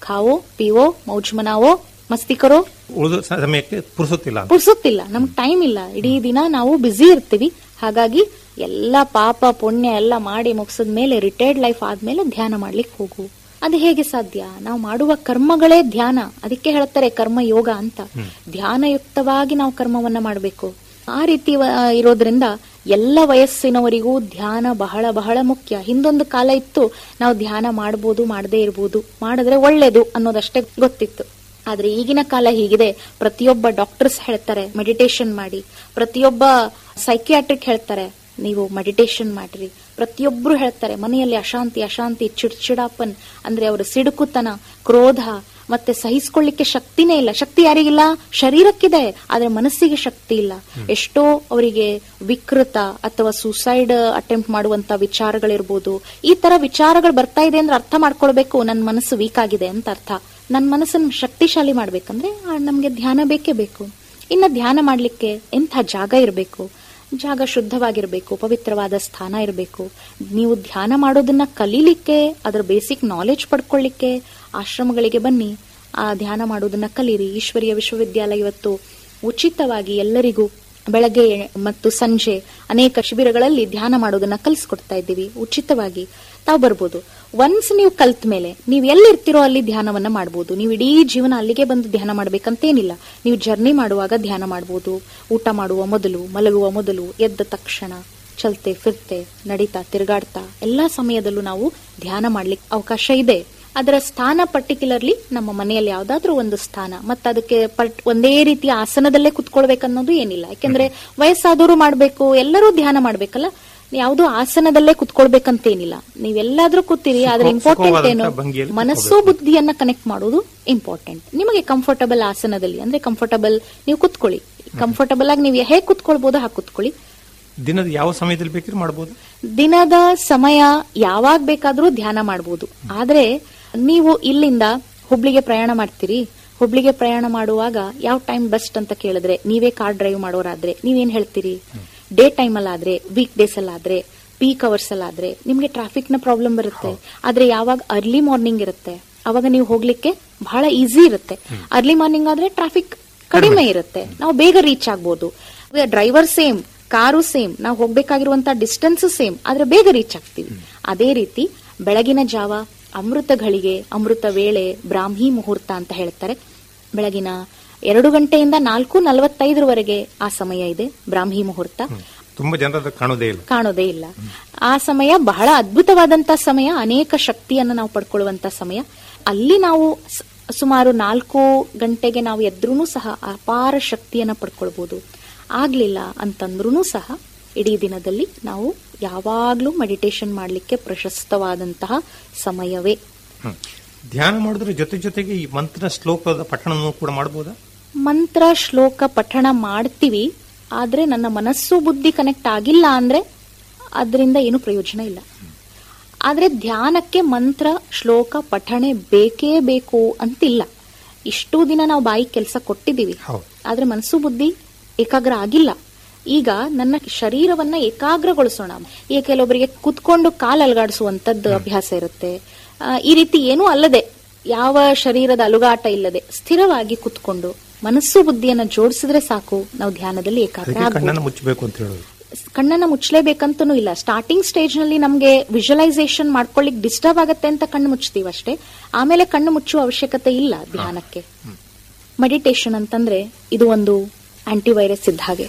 ಖಾವೋ ಪೀವೋ ಮೌಜ್ ಮನಾವೋ ಮಸ್ತಿ ಕರೋ ಉಳಿದ ಸಮಯಕ್ಕೆ ಪುರುಸುತ್ತಿಲ್ಲ ಅಂತ ಪುರ್ಸುತ್ತಿಲ್ಲ ನಮ್ಗೆ ಟೈಮ್ ಇಲ್ಲ ಇಡೀ ದಿನ ನಾವು ಬ್ಯುಸಿ ಇರ್ತೀವಿ ಹಾಗಾಗಿ ಎಲ್ಲ ಪಾಪ ಪುಣ್ಯ ಎಲ್ಲ ಮಾಡಿ ಮುಗಿಸಿದ ಮೇಲೆ ರಿಟೈರ್ಡ್ ಲೈಫ್ ಆದ್ಮೇಲೆ ಧ್ಯಾನ ಮಾಡ್ಲಿಕ್ಕೆ ಹೋಗು ಅದು ಹೇಗೆ ಸಾಧ್ಯ ನಾವು ಮಾಡುವ ಕರ್ಮಗಳೇ ಧ್ಯಾನ ಅದಕ್ಕೆ ಹೇಳ್ತಾರೆ ಕರ್ಮ ಯೋಗ ಅಂತ ಧ್ಯಾನಯುಕ್ತವಾಗಿ ನಾವು ಕರ್ಮವನ್ನ ಮಾಡಬೇಕು ಆ ರೀತಿ ವ- ಇರೋದ್ರಿಂದ ಎಲ್ಲ ವಯಸ್ಸಿನವರಿಗೂ ಧ್ಯಾನ ಬಹಳ ಬಹಳ ಮುಖ್ಯ ಹಿಂದೊಂದು ಕಾಲ ಇತ್ತು ನಾವು ಧ್ಯಾನ ಮಾಡ್ಬೋದು ಮಾಡದೇ ಇರ್ಬೋದು ಮಾಡಿದ್ರೆ ಒಳ್ಳೇದು ಅನ್ನೋದಷ್ಟೇ ಗೊತ್ತಿತ್ತು ಆದ್ರೆ ಈಗಿನ ಕಾಲ ಹೀಗಿದೆ ಪ್ರತಿಯೊಬ್ಬ ಡಾಕ್ಟರ್ಸ್ ಹೇಳ್ತಾರೆ ಮೆಡಿಟೇಷನ್ ಮಾಡಿ ಪ್ರತಿಯೊಬ್ಬ ಸೈಕಿಯಾಟ್ರಿಕ್ ಹೇಳ್ತಾರೆ ನೀವು ಮೆಡಿಟೇಷನ್ ಮಾಡ್ರಿ ಪ್ರತಿಯೊಬ್ರು ಹೇಳ್ತಾರೆ ಮನೆಯಲ್ಲಿ ಅಶಾಂತಿ ಅಶಾಂತಿ ಚಿಡ್ಚಿಡಾಪನ್ ಅಂದ್ರೆ ಅವರ ಸಿಡುಕುತನ ಕ್ರೋಧ ಮತ್ತೆ ಸಹಿಸ್ಕೊಳ್ಳಿಕ್ಕೆ ಶಕ್ತಿನೇ ಇಲ್ಲ ಶಕ್ತಿ ಯಾರಿಗಿಲ್ಲ ಶರೀರಕ್ಕಿದೆ ಆದ್ರೆ ಮನಸ್ಸಿಗೆ ಶಕ್ತಿ ಇಲ್ಲ ಎಷ್ಟೋ ಅವರಿಗೆ ವಿಕೃತ ಅಥವಾ ಸುಸೈಡ್ ಅಟೆಂಪ್ಟ್ ಮಾಡುವಂತ ವಿಚಾರಗಳಿರ್ಬೋದು ಈ ತರ ವಿಚಾರಗಳು ಬರ್ತಾ ಇದೆ ಅಂದ್ರೆ ಅರ್ಥ ಮಾಡ್ಕೊಳ್ಬೇಕು ನನ್ನ ಮನಸ್ಸು ವೀಕ್ ಆಗಿದೆ ಅಂತ ಅರ್ಥ ನನ್ನ ಮನಸ್ಸನ್ನು ಶಕ್ತಿಶಾಲಿ ಮಾಡ್ಬೇಕಂದ್ರೆ ಆ, ನಮ್ಗೆ ಧ್ಯಾನ ಬೇಕೇ ಬೇಕು ಇನ್ನ ಧ್ಯಾನ ಮಾಡ್ಲಿಕ್ಕೆ ಎಂಥ ಜಾಗ ಇರಬೇಕು ಜಾಗ ಶುದ್ಧವಾಗಿರ್ಬೇಕು ಪವಿತ್ರವಾದ ಸ್ಥಾನ ಇರಬೇಕು ನೀವು ಧ್ಯಾನ ಮಾಡೋದನ್ನ ಕಲೀಲಿಕ್ಕೆ ಅದರ ಬೇಸಿಕ್ ನಾಲೆಜ್ ಪಡ್ಕೊಳ್ಳಿಕ್ಕೆ ಆಶ್ರಮಗಳಿಗೆ ಬನ್ನಿ ಆ ಧ್ಯಾನ ಮಾಡೋದನ್ನ ಕಲೀರಿ ಈಶ್ವರೀಯ ವಿಶ್ವವಿದ್ಯಾಲಯ ಇವತ್ತು ಉಚಿತವಾಗಿ ಎಲ್ಲರಿಗೂ ಬೆಳಗ್ಗೆ ಮತ್ತು ಸಂಜೆ ಅನೇಕ ಶಿಬಿರಗಳಲ್ಲಿ ಧ್ಯಾನ ಮಾಡೋದನ್ನ ಕಲಿಸ್ಕೊಡ್ತಾ ಇದ್ದೀವಿ ಉಚಿತವಾಗಿ ತಾವು ಬರ್ಬೋದು ಒನ್ಸ್ ನೀವು ಕಲ್ತ ಮೇಲೆ ನೀವು ಎಲ್ಲಿರ್ತಿರೋ ಅಲ್ಲಿ ಧ್ಯಾನವನ್ನ ಮಾಡ್ಬೋದು ನೀವು ಇಡೀ ಜೀವನ ಅಲ್ಲಿಗೆ ಬಂದು ಧ್ಯಾನ ಮಾಡ್ಬೇಕಂತೇನಿಲ್ಲ ನೀವು ಜರ್ನಿ ಮಾಡುವಾಗ ಧ್ಯಾನ ಮಾಡ್ಬೋದು ಊಟ ಮಾಡುವ ಮೊದಲು ಮಲಗುವ ಮೊದಲು ಎದ್ದ ತಕ್ಷಣ ಚಲ್ತೆ ಫಿರ್ತೆ ನಡೀತಾ ತಿರುಗಾಡ್ತಾ ಎಲ್ಲಾ ಸಮಯದಲ್ಲೂ ನಾವು ಧ್ಯಾನ ಮಾಡ್ಲಿಕ್ಕೆ ಅವಕಾಶ ಇದೆ ಅದರ ಸ್ಥಾನ ಪರ್ಟಿಕ್ಯುಲರ್ಲಿ ನಮ್ಮ ಮನೆಯಲ್ಲಿ ಯಾವ್ದಾದ್ರೂ ಒಂದು ಸ್ಥಾನ ಮತ್ತೆ ಅದಕ್ಕೆ ಪರ್ಟ್ ಒಂದೇ ರೀತಿಯ ಆಸನದಲ್ಲೇ ಕುತ್ಕೊಳ್ಬೇಕನ್ನೋದು ಏನಿಲ್ಲ ಯಾಕೆಂದ್ರೆ ವಯಸ್ಸಾದವರು ಮಾಡ್ಬೇಕು ಎಲ್ಲರೂ ಧ್ಯಾನ ಮಾಡ್ಬೇಕಲ್ಲ ಯಾವ್ದು ಆಸನದಲ್ಲೇ ಕುತ್ಕೊಳ್ಬೇಕಂತೇನಿಲ್ಲ ನೀವೆಲ್ಲಾದ್ರೂ ಕೂತೀರಿ ಆದ್ರೆ ಸುಖ- ಇಂಪಾರ್ಟೆಂಟ್ ಏನು ಸುಖವಾದಂತಹ ಭಂಗಿಯಲ್ಲಿ ಮನಸ್ಸು ಬುದ್ಧಿಯನ್ನ ಕನೆಕ್ಟ್ ಮಾಡೋದು ಇಂಪಾರ್ಟೆಂಟ್ ನಿಮಗೆ ಕಂಫರ್ಟಬಲ್ ಆಸನದಲ್ಲಿ ಅಂದ್ರೆ ಕಂಫರ್ಟಬಲ್ ನೀವು ಕುತ್ಕೊಳ್ಳಿ ಕಂಫರ್ಟಬಲ್ ಆಗಿ ನೀವು ಹೇಗೆ ಕುತ್ಕೊಳ್ಬಹುದು ಹಾಗೆ ಕುತ್ಕೊಳ್ಳಿ ದಿನದ ಯಾವ ಸಮಯದಲ್ಲಿ ಬೇಕಿದ್ರೆ ಮಾಡಬಹುದು ದಿನದ ಸಮಯ ಯಾವಾಗ ಬೇಕಾದ್ರೂ ಧ್ಯಾನ ಮಾಡಬಹುದು ಆದ್ರೆ ನೀವು ಇಲ್ಲಿಂದ ಹುಬ್ಳಿಗೆ ಪ್ರಯಾಣ ಮಾಡ್ತೀರಿ ಹುಬ್ಳಿಗೆ ಪ್ರಯಾಣ ಮಾಡುವಾಗ ಯಾವ ಟೈಮ್ ಬೆಸ್ಟ್ ಅಂತ ಕೇಳಿದ್ರೆ ನೀವೇ ಕಾರ್ ಡ್ರೈವ್ ಮಾಡೋರಾದ್ರೆ ನೀವೇನ್ ಹೇಳ್ತೀರಿ ಡೇ ಟೈಮ್ ಅಲ್ಲಾದ್ರೆ ವೀಕ್ ಡೇಸ್ ಅಲ್ಲಾದ್ರೆ ಪೀಕ್ ಅವರ್ಸ್ ಅಲ್ಲಾದ್ರೆ ನಿಮ್ಗೆ ಟ್ರಾಫಿಕ್ ನ ಪ್ರಾಬ್ಲಮ್ ಬರುತ್ತೆ ಆದ್ರೆ ಯಾವಾಗ ಅರ್ಲಿ ಮಾರ್ನಿಂಗ್ ಇರುತ್ತೆ ಅವಾಗ ನೀವು ಹೋಗ್ಲಿಕ್ಕೆ ಬಹಳ ಈಸಿ ಇರುತ್ತೆ ಅರ್ಲಿ ಮಾರ್ನಿಂಗ್ ಆದ್ರೆ ಟ್ರಾಫಿಕ್ ಕಡಿಮೆ ಇರುತ್ತೆ ನಾವು ಬೇಗ ರೀಚ್ ಆಗ್ಬೋದು ಡ್ರೈವರ್ ಸೇಮ್ ಕಾರು ಸೇಮ್ ನಾವು ಹೋಗ್ಬೇಕಾಗಿರುವಂತ ಡಿಸ್ಟೆನ್ಸ್ ಸೇಮ್ ಆದ್ರೆ ಬೇಗ ರೀಚ್ ಆಗ್ತೀವಿ ಅದೇ ರೀತಿ ಬೆಳಗಿನ ಜಾವ ಅಮೃತ ಘಳಿಗೆ ಅಮೃತ ವೇಳೆ ಬ್ರಾಹ್ಮಿ ಮುಹೂರ್ತ ಅಂತ ಹೇಳ್ತಾರೆ ಬೆಳಗಿನ ಎರಡು ಗಂಟೆಯಿಂದ ನಾಲ್ಕು ನಲವತ್ತೈದರವರೆಗೆ ಆ ಸಮಯ ಇದೆ ಬ್ರಾಹ್ಮಿ ಮುಹೂರ್ತ ತುಂಬಾ ಜನರ ಕಾಣೋದೇ ಇಲ್ಲ ಕಾಣೋದೇ ಇಲ್ಲ ಆ ಸಮಯ ಬಹಳ ಅದ್ಭುತವಾದಂತ ಸಮಯ ಅನೇಕ ಶಕ್ತಿಯನ್ನು ನಾವು ಪಡ್ಕೊಳ್ಳುವಂತ ಸಮಯ ಅಲ್ಲಿ ನಾವು ಸ- ಸುಮಾರು ನಾಲ್ಕು ಗಂಟೆಗೆ ನಾವು ಎದ್ರೂ ಸಹ ಅಪಾರ ಶಕ್ತಿಯನ್ನ ಪಡ್ಕೊಳ್ಬಹುದು ಆಗ್ಲಿಲ್ಲ ಅಂತಂದ್ರೂ ಸಹ ಇಡೀ ದಿನದಲ್ಲಿ ನಾವು ಯಾವಾಗ್ಲೂ ಮೆಡಿಟೇಷನ್ ಮಾಡಲಿಕ್ಕೆ ಪ್ರಶಸ್ತವಾದಂತಹ ಸಮಯವೇ ಹ್ಮ್. ಧ್ಯಾನ ಮಾಡಿದ್ರ ಜೊತೆ ಜೊತೆಗೆ ಈ ಮಂತ್ರ ಶ್ಲೋಕದ ಪಠಣವನ್ನು ಕೂಡ ಮಾಡಬಹುದಾ ಮಂತ್ರ ಶ್ಲೋಕ ಪಠಣ ಮಾಡ್ತೀವಿ ಆದ್ರೆ ನನ್ನ ಮನಸ್ಸು ಬುದ್ಧಿ ಕನೆಕ್ಟ್ ಆಗಿಲ್ಲ ಅಂದ್ರೆ ಅದರಿಂದ ಏನು ಪ್ರಯೋಜನ ಇಲ್ಲ ಆದ್ರೆ ಧ್ಯಾನಕ್ಕೆ ಮಂತ್ರ ಶ್ಲೋಕ ಪಠಣೆ ಬೇಕೇ ಬೇಕು ಅಂತಿಲ್ಲ ಇಷ್ಟೂ ದಿನ ನಾವು ಬಾಯಿ ಕೆಲಸ ಕೊಟ್ಟಿದ್ದೀವಿ ಹೌದು. ಆದ್ರೆ ಮನಸ್ಸು ಬುದ್ಧಿ ಏಕಾಗ್ರ ಆಗಿಲ್ಲ ಈಗ ನನ್ನ ಶರೀರವನ್ನ ಏಕಾಗ್ರಗೊಳಿಸೋಣ ಈಗ ಕೆಲವೊಬ್ಬರಿಗೆ ಕುತ್ಕೊಂಡು ಕಾಲು ಅಲಗಾಡಿಸುವಂತದ್ದು ಅಭ್ಯಾಸ ಇರುತ್ತೆ ಆ, ಈ ರೀತಿ ಏನೂ ಅಲ್ಲದೆ ಯಾವ ಶರೀರದ ಅಲುಗಾಟ ಇಲ್ಲದೆ ಸ್ಥಿರವಾಗಿ ಕುತ್ಕೊಂಡು ಮನಸ್ಸು ಬುದ್ಧಿಯನ್ನ ಜೋಡಿಸಿದ್ರೆ ಸಾಕು ನಾವು ಧ್ಯಾನದಲ್ಲಿ ಏಕಾಗ್ರ ಅದಕ್ಕೆ ಆಗ್ಬೋದು ಕಣ್ಣನ್ನು ಮುಚ್ಚಬೇಕು ಅಂತ ಹೇಳೋದು ಕಣ್ಣನ್ನ ಮುಚ್ಚಲೇಬೇಕಂತನೂ ಇಲ್ಲ ಸ್ಟಾರ್ಟಿಂಗ್ ಸ್ಟೇಜ್ ನಲ್ಲಿ ನಮ್ಗೆ ವಿಜುವಲೈಸೇಷನ್ ಮಾಡ್ಕೊಳ್ಳಿಕ್ ಡಿಸ್ಟರ್ಬ್ ಆಗತ್ತೆ ಅಂತ ಕಣ್ಣು ಮುಚ್ತೀವಿ ಅಷ್ಟೇ ಆಮೇಲೆ ಕಣ್ಣು ಮುಚ್ಚುವ ಅವಶ್ಯಕತೆ ಇಲ್ಲ ಧ್ಯಾನಕ್ಕೆ ಮೆಡಿಟೇಷನ್ ಅಂತಂದ್ರೆ ಇದು ಒಂದು ಆಂಟಿವೈರಸ್ ಇದ್ದ ಹಾಗೆ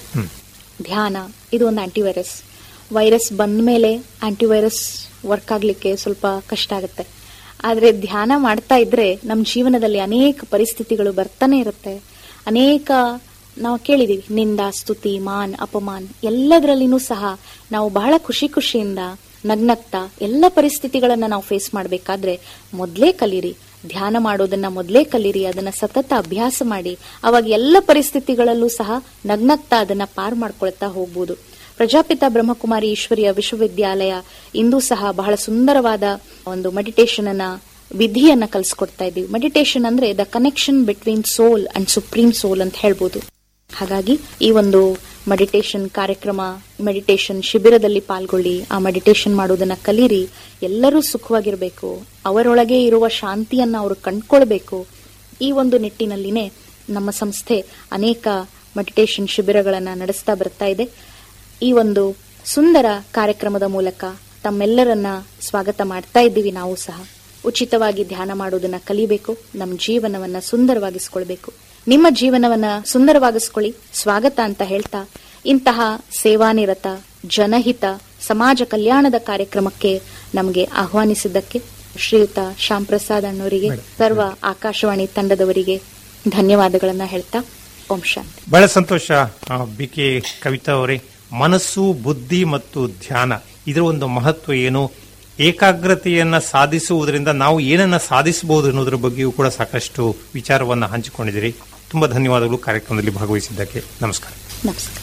ಧ್ಯಾನ ಇದು ಒಂದು ಆಂಟಿವೈರಸ್ ವೈರಸ್ ಬಂದ ಮೇಲೆ ಆಂಟಿವೈರಸ್ ವರ್ಕ್ ಆಗ್ಲಿಕ್ಕೆ ಸ್ವಲ್ಪ ಕಷ್ಟ ಆಗುತ್ತೆ ಆದ್ರೆ ಧ್ಯಾನ ಮಾಡ್ತಾ ಇದ್ರೆ ನಮ್ಮ ಜೀವನದಲ್ಲಿ ಅನೇಕ ಪರಿಸ್ಥಿತಿಗಳು ಬರ್ತಾನೆ ಇರುತ್ತೆ ಅನೇಕ ನಾವು ಕೇಳಿದೀವಿ ನಿಂದ ಸ್ತುತಿ ಮಾನ್ ಅಪಮಾನ್ ಎಲ್ಲದರಲ್ಲಿನೂ ಸಹ ನಾವು ಬಹಳ ಖುಷಿ ಖುಷಿಯಿಂದ ನಗ್ನಗ್ತಾ ಎಲ್ಲ ಪರಿಸ್ಥಿತಿಗಳನ್ನ ನಾವು ಫೇಸ್ ಮಾಡಬೇಕಾದ್ರೆ ಮೊದಲೇ ಕಲೀರಿ ಧ್ಯಾನ ಮಾಡೋದನ್ನ ಮೊದಲೇ ಕಲೀರಿ ಅದನ್ನ ಸತತ ಅಭ್ಯಾಸ ಮಾಡಿ ಅವಾಗ ಎಲ್ಲ ಪರಿಸ್ಥಿತಿಗಳಲ್ಲೂ ಸಹ ನಗ್ನಗ್ತಾ ಅದನ್ನ ಪಾರ್ ಮಾಡ್ಕೊಳ್ತಾ ಹೋಗ್ಬೋದು ಪ್ರಜಾಪಿತ ಬ್ರಹ್ಮಕುಮಾರಿ ಈಶ್ವರಿಯ ವಿಶ್ವವಿದ್ಯಾಲಯ ಇಂದು ಸಹ ಬಹಳ ಸುಂದರವಾದ ಒಂದು ಮೆಡಿಟೇಷನ್ ಅನ್ನ ವಿಧಿಯನ್ನ ಕಲಿಸ್ಕೊಡ್ತಾ ಇದ್ದೀವಿ ಮೆಡಿಟೇಷನ್ ಅಂದ್ರೆ the connection between soul and supreme soul ಅಂತ ಹೇಳ್ಬೋದು ಹಾಗಾಗಿ ಈ ಒಂದು ಮೆಡಿಟೇಷನ್ ಕಾರ್ಯಕ್ರಮ ಮೆಡಿಟೇಷನ್ ಶಿಬಿರದಲ್ಲಿ ಪಾಲ್ಗೊಳ್ಳಿ ಆ ಮೆಡಿಟೇಷನ್ ಮಾಡೋದನ್ನ ಕಲೀರಿ ಎಲ್ಲರೂ ಸುಖವಾಗಿರಬೇಕು ಅವರೊಳಗೆ ಇರುವ ಶಾಂತಿಯನ್ನ ಅವರು ಕಂಡ್ಕೊಳ್ಬೇಕು ಈ ಒಂದು ನಿಟ್ಟಿನಲ್ಲಿನೇ ನಮ್ಮ ಸಂಸ್ಥೆ ಅನೇಕ ಮೆಡಿಟೇಷನ್ ಶಿಬಿರಗಳನ್ನ ನಡೆಸ್ತಾ ಬರ್ತಾ ಇದೆ ಈ ಒಂದು ಸುಂದರ ಕಾರ್ಯಕ್ರಮದ ಮೂಲಕ ತಮ್ಮೆಲ್ಲರನ್ನ ಸ್ವಾಗತ ಮಾಡ್ತಾ ಇದ್ದೀವಿ ನಾವು ಸಹ ಉಚಿತವಾಗಿ ಧ್ಯಾನ ಮಾಡೋದನ್ನ ಕಲಿಬೇಕು ನಮ್ಮ ಜೀವನವನ್ನ ಸುಂದರವಾಗಿಸ್ಕೊಳ್ಬೇಕು ನಿಮ್ಮ ಜೀವನವನ್ನ ಸುಂದರವಾಗಿಸ್ಕೊಳ್ಳಿ ಸ್ವಾಗತ ಅಂತ ಹೇಳ್ತಾ ಇಂತಹ ಸೇವಾನಿರತ ಜನಹಿತ ಸಮಾಜ ಕಲ್ಯಾಣದ ಕಾರ್ಯಕ್ರಮಕ್ಕೆ ನಮಗೆ ಆಹ್ವಾನಿಸಿದ್ದಕ್ಕೆ ಶ್ರೀಯುತ ಶ್ಯಾಮ್ ಪ್ರಸಾದ್ ಅಣ್ಣವರಿಗೆ ಸರ್ವ ಆಕಾಶವಾಣಿ ತಂಡದವರಿಗೆ ಧನ್ಯವಾದಗಳನ್ನ ಹೇಳ್ತಾ ಓಂ ಶಾಂತಿ ಬಹಳ ಸಂತೋಷ ಬಿ ಕೆ ಕವಿತಾ ಅವರೇ ಮನಸ್ಸು ಬುದ್ಧಿ ಮತ್ತು ಧ್ಯಾನ ಇದರ ಒಂದು ಮಹತ್ವ ಏನು ಏಕಾಗ್ರತೆಯನ್ನ ಸಾಧಿಸುವುದರಿಂದ ನಾವು ಏನನ್ನ ಸಾಧಿಸಬಹುದು ಅನ್ನೋದ್ರ ಬಗ್ಗೆಯೂ ಕೂಡ ಸಾಕಷ್ಟು ವಿಚಾರವನ್ನ ಹಂಚಿಕೊಂಡಿದ್ದೀರಿ ತುಂಬಾ ಧನ್ಯವಾದಗಳು ಕಾರ್ಯಕ್ರಮದಲ್ಲಿ ಭಾಗವಹಿಸಿದ್ದಕ್ಕೆ ನಮಸ್ಕಾರ ನಮಸ್ಕಾರ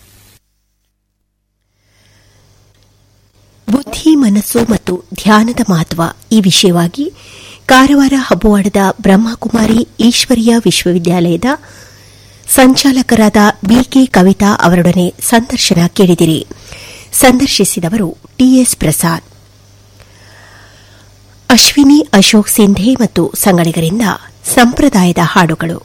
ಬುದ್ಧಿ ಮನಸ್ಸು ಮತ್ತು ಧ್ಯಾನದ ಮಹತ್ವ ಈ ವಿಷಯವಾಗಿ ಕಾರವಾರ ಹಬ್ಬವಾಡದ ಬ್ರಹ್ಮಕುಮಾರಿ ಈಶ್ವರೀಯ ವಿಶ್ವವಿದ್ಯಾಲಯದ ಸಂಚಾಲಕರಾದ ಬಿಕೆ ಕವಿತಾ ಅವರೊಡನೆ ಸಂದರ್ಶನ ಕೇಳಿದಿರಿ ಸಂದರ್ಶಿಸಿದವರು ಟಿಎಸ್ ಪ್ರಸಾದ್ ಅಶ್ವಿನಿ ಅಶೋಕ್ ಸಿಂಧೆ ಮತ್ತು ಸಂಗಡಿಗರಿಂದ ಸಂಪ್ರದಾಯದ ಹಾಡುಗಳು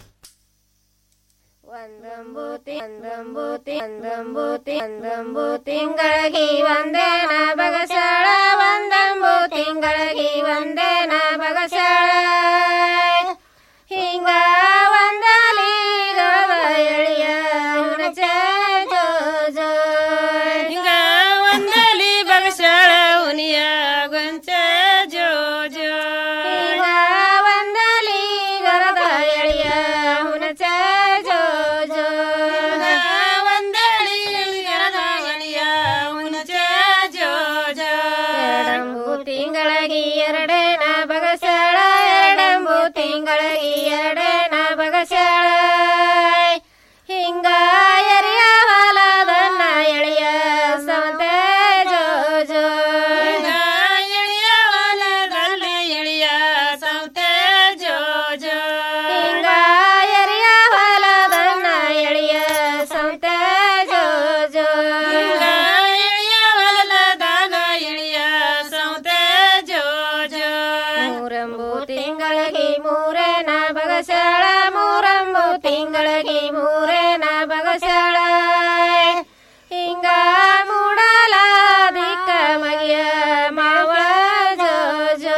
ಒಂದಂಬೂತಿ ಒಂದಂಬೂತಿ ಒಂದಂಬೂತಿ ಒಂದಂಬೂ ತಿಂಗಳಗಿ ಒಂದೇನ ಬಗಸಳ ಒಂದಂಬೂ ತಿಂಗಳಗಿ ಒಂದೇನ ಬಗಸಳ ಹಿಂಗ ಒಂದಲಿ ಗವ ಎಳಿಯ ಹುಣಚ ಜೋ ಜೋ ಹಿಂಗ ಒಂದಲಿ ಬಗಸಳ ಉನಿಯ ಗೊಂಚ ಜೋ ಜೋ ಹಿಂಗ ಒಂದಲಿ ಗರದ ಎಳಿಯ ಹುಣಚ ಜೋ ಜೋ ಒಂದಳಿ ಗರದ ಎಳಿಯ ಹುಣಚ ಜೋ ಜೋ ಎರಡಂಬು ತಿಂಗಳಗಿ ಎರಡೇನ ಬಗಸಳ ಎರಡಂಬು ತಿಂಗಳಗಿ ಎರಡೇನ ಬಗಸಳ ಹಿಂಗ ಎರಿಯ ಹೊಲದನ್ನ ಎಳೆಯ ಸೌತೆ ಜೋ ಜೋ ಎಳೆಯ ಹೊಲದನ್ನ ಎಳೆಯ ಸೌತೆ ಜೋ ಜೋ ಹಿಂಗ ಎರಿಯ ಹೊಲದನ್ನ ಎಳೆಯ ಸೌತೆ ಜೋ ಜೋ ಎಳೆಯ ಹೊಲದನ್ನ ಎಳೆಯ ಸೌತೆ ಜೋ ಜೋ ಮೂರಂಬು ತಿಂಗಳಿಗೆ ಮೂರೇನ ಬಗಸಳ ಮೂರಂಬು ತಿಂಗಳಿಗೆ ಮೂರೇನ ಬಗಸಳ ಹಿಂಗ ಮೂಡಲ ದಿಕ್ಕ ಮಗಿಯ ಮಾವಳ ಜೋ ಜೋ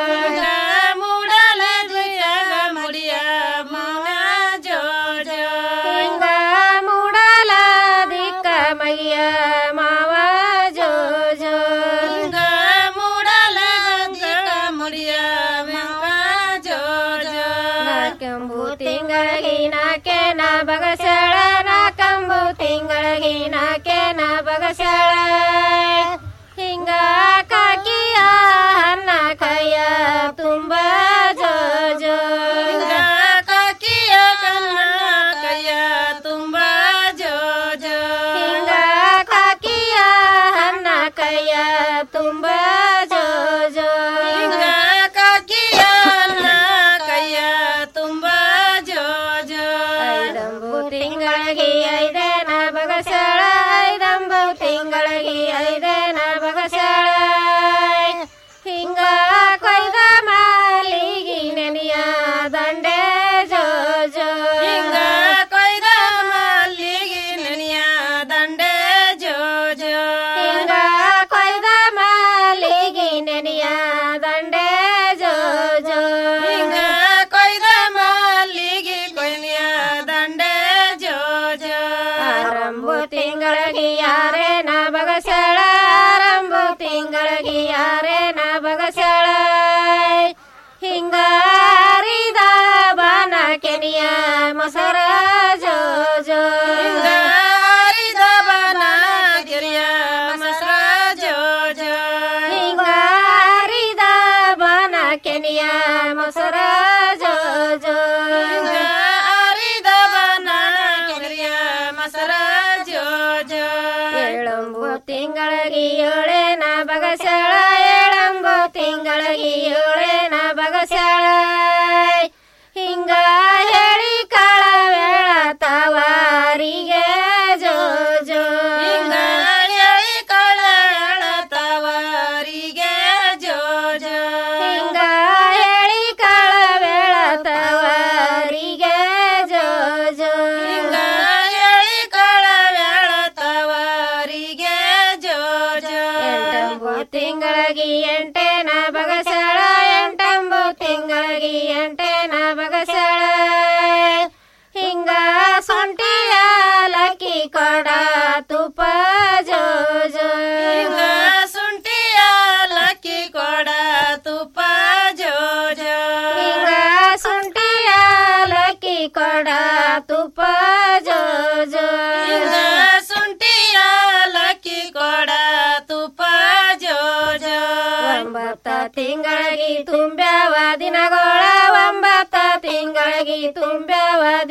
ಮೂಡಲ ದಿಕ್ಕ ಮುಡಿಯ ಮಾವ ಜೋ ಜೋ ಹಿಂಗ ಮೂಡಲ ದಿಕ್ಕ ಮಗಿಯ ಮಾವ ಜೋ ಜೋ ಹಿಂಗ ಮೂಡಲ ದಿಕ್ಕ ಮುಡಿಯ ಮಾವ ಜೋ ಜೋ ನಾಕೆಂಬು ತಿಂಗಳಿಗೆ ನಾಕೇನ ಬಗಸಳ ನಾಕಂಬು ತಿಂಗಳಿಗೆ ನಾಕೇನ ಬಗಸಳ ಹಿಂಗ ಕಾಕಿಯ ಹನ್ನ ಕೈಯ ತುಂಬ ಜೋ ಜೋ ಹಿಂಗ ಕಾಕಿಯ ಕನ್ನ ಕೈಯ ತುಂಬ ಜೋ ಜೋ ಹಿಂಗ ಕಾಕಿಯ ಹನ್ನ ಕೈಯ ತುಂಬ ಜೋ ಜೋ ಹಿಂಗ ಕಾಕಿಯ ಹನ್ನ ಕೈಯ ತುಂಬ ಜೋ ಜೋ ಐದಂಬು ತಿಂಗಳಿಗೆ ಐದೇನ ಬಗಸಳ ಐದಂಬು ತಿಂಗಳಿಗೆ ಐದೇನ ಬಗಸಳ ಹಿಂಗ ಕೊಯ್ದ ಮಾಲಿಗಿ ನೆನೆಯ ದಂಡೆ ಜೋ ಜೋ ಹಿಂಗ ಕೊಯ್ದ ಮಾಲಿಗಿ ನೆನೆಯ ದಂಡೆ ಜೋ ಜೋ ಹಿಂಗ ಕೊಯ್ದ ಮಾಲಿಗಿ ನೆನೆಯ ದಂಡೆ ಜೋ ಜೋ ಹಿಂಗ ಕೊಯ್ದ ಮಾಲಿಗಿ ಕೊಯ್ನೆಯ ದಂಡೆ ಜೋ ಜೋ ಆರಂಭು ತಿಂಗಳಿಗೆ ಯಾರೇನ ಬಗಸಳ ಆರಂಭು ತಿಂಗಳಿಗೆ ಯಾರೇನ ಬಗಸಳ ಹಿಂಗ ಹರಿದ ಬಾನ ಕೆನಿಯ ಮೊಸರ ಜೋ ಜೋ ಹಿಂಗ ಹರಿದ ಬಾನ ಕೆನಿಯ ಮೊಸರ ಜೋ ಜೋ ಹಿಂಗ ಹರಿದ ಬಾನ ಕೆನಿಯ ಮೊಸರ ಜೋ ಜೋ ಹಿಂಗ ಹರಿದ ಬಾನ ಕೆನಿಯ ಮೊಸರ ಜೋ ಜೋ ಏಳಂಬು ತಿಂಗಳಿಗೆ ಏಳೇನ ಬಗಸಳ ಏಳಂಬು ತಿಂಗಳಿಗೆ ಏಳೇನ ಬಗಸಳ ಹಿಂಗ ಹೇಳಿ ಕಾಳ ವೇಳ ತವಾರಿಗೆ ಜೋ ಕೊಡ ತುಪ್ಪ ಜೋ ಜೋ ಹಿಂಗ ಶುಂಠಿಯ ಲಕ್ಕಿ ಕೊಡ ತುಪ್ಪ ಜೋ ಜೋ ಹಿಂಗ ಶುಂಠಿಯ ಲಕ್ಕಿ ಕೊಡ ತುಪ್ಪ ಜೋ ಜೋ ಹಿಂಗ ಶುಂಠಿಯ ಲಕ್ಕಿ ಕೊಡ ತುಪ್ಪ ಜೋ ಜೋ ಒಂಬತ್ತ ತಿಂಗಳಿಗೆ ತುಂಬ್ಯಾವ ದಿನಗಳ ಒಂಬತ್ತ ತಿಂಗಳಿಗೆ ತುಂಬ್ಯಾವ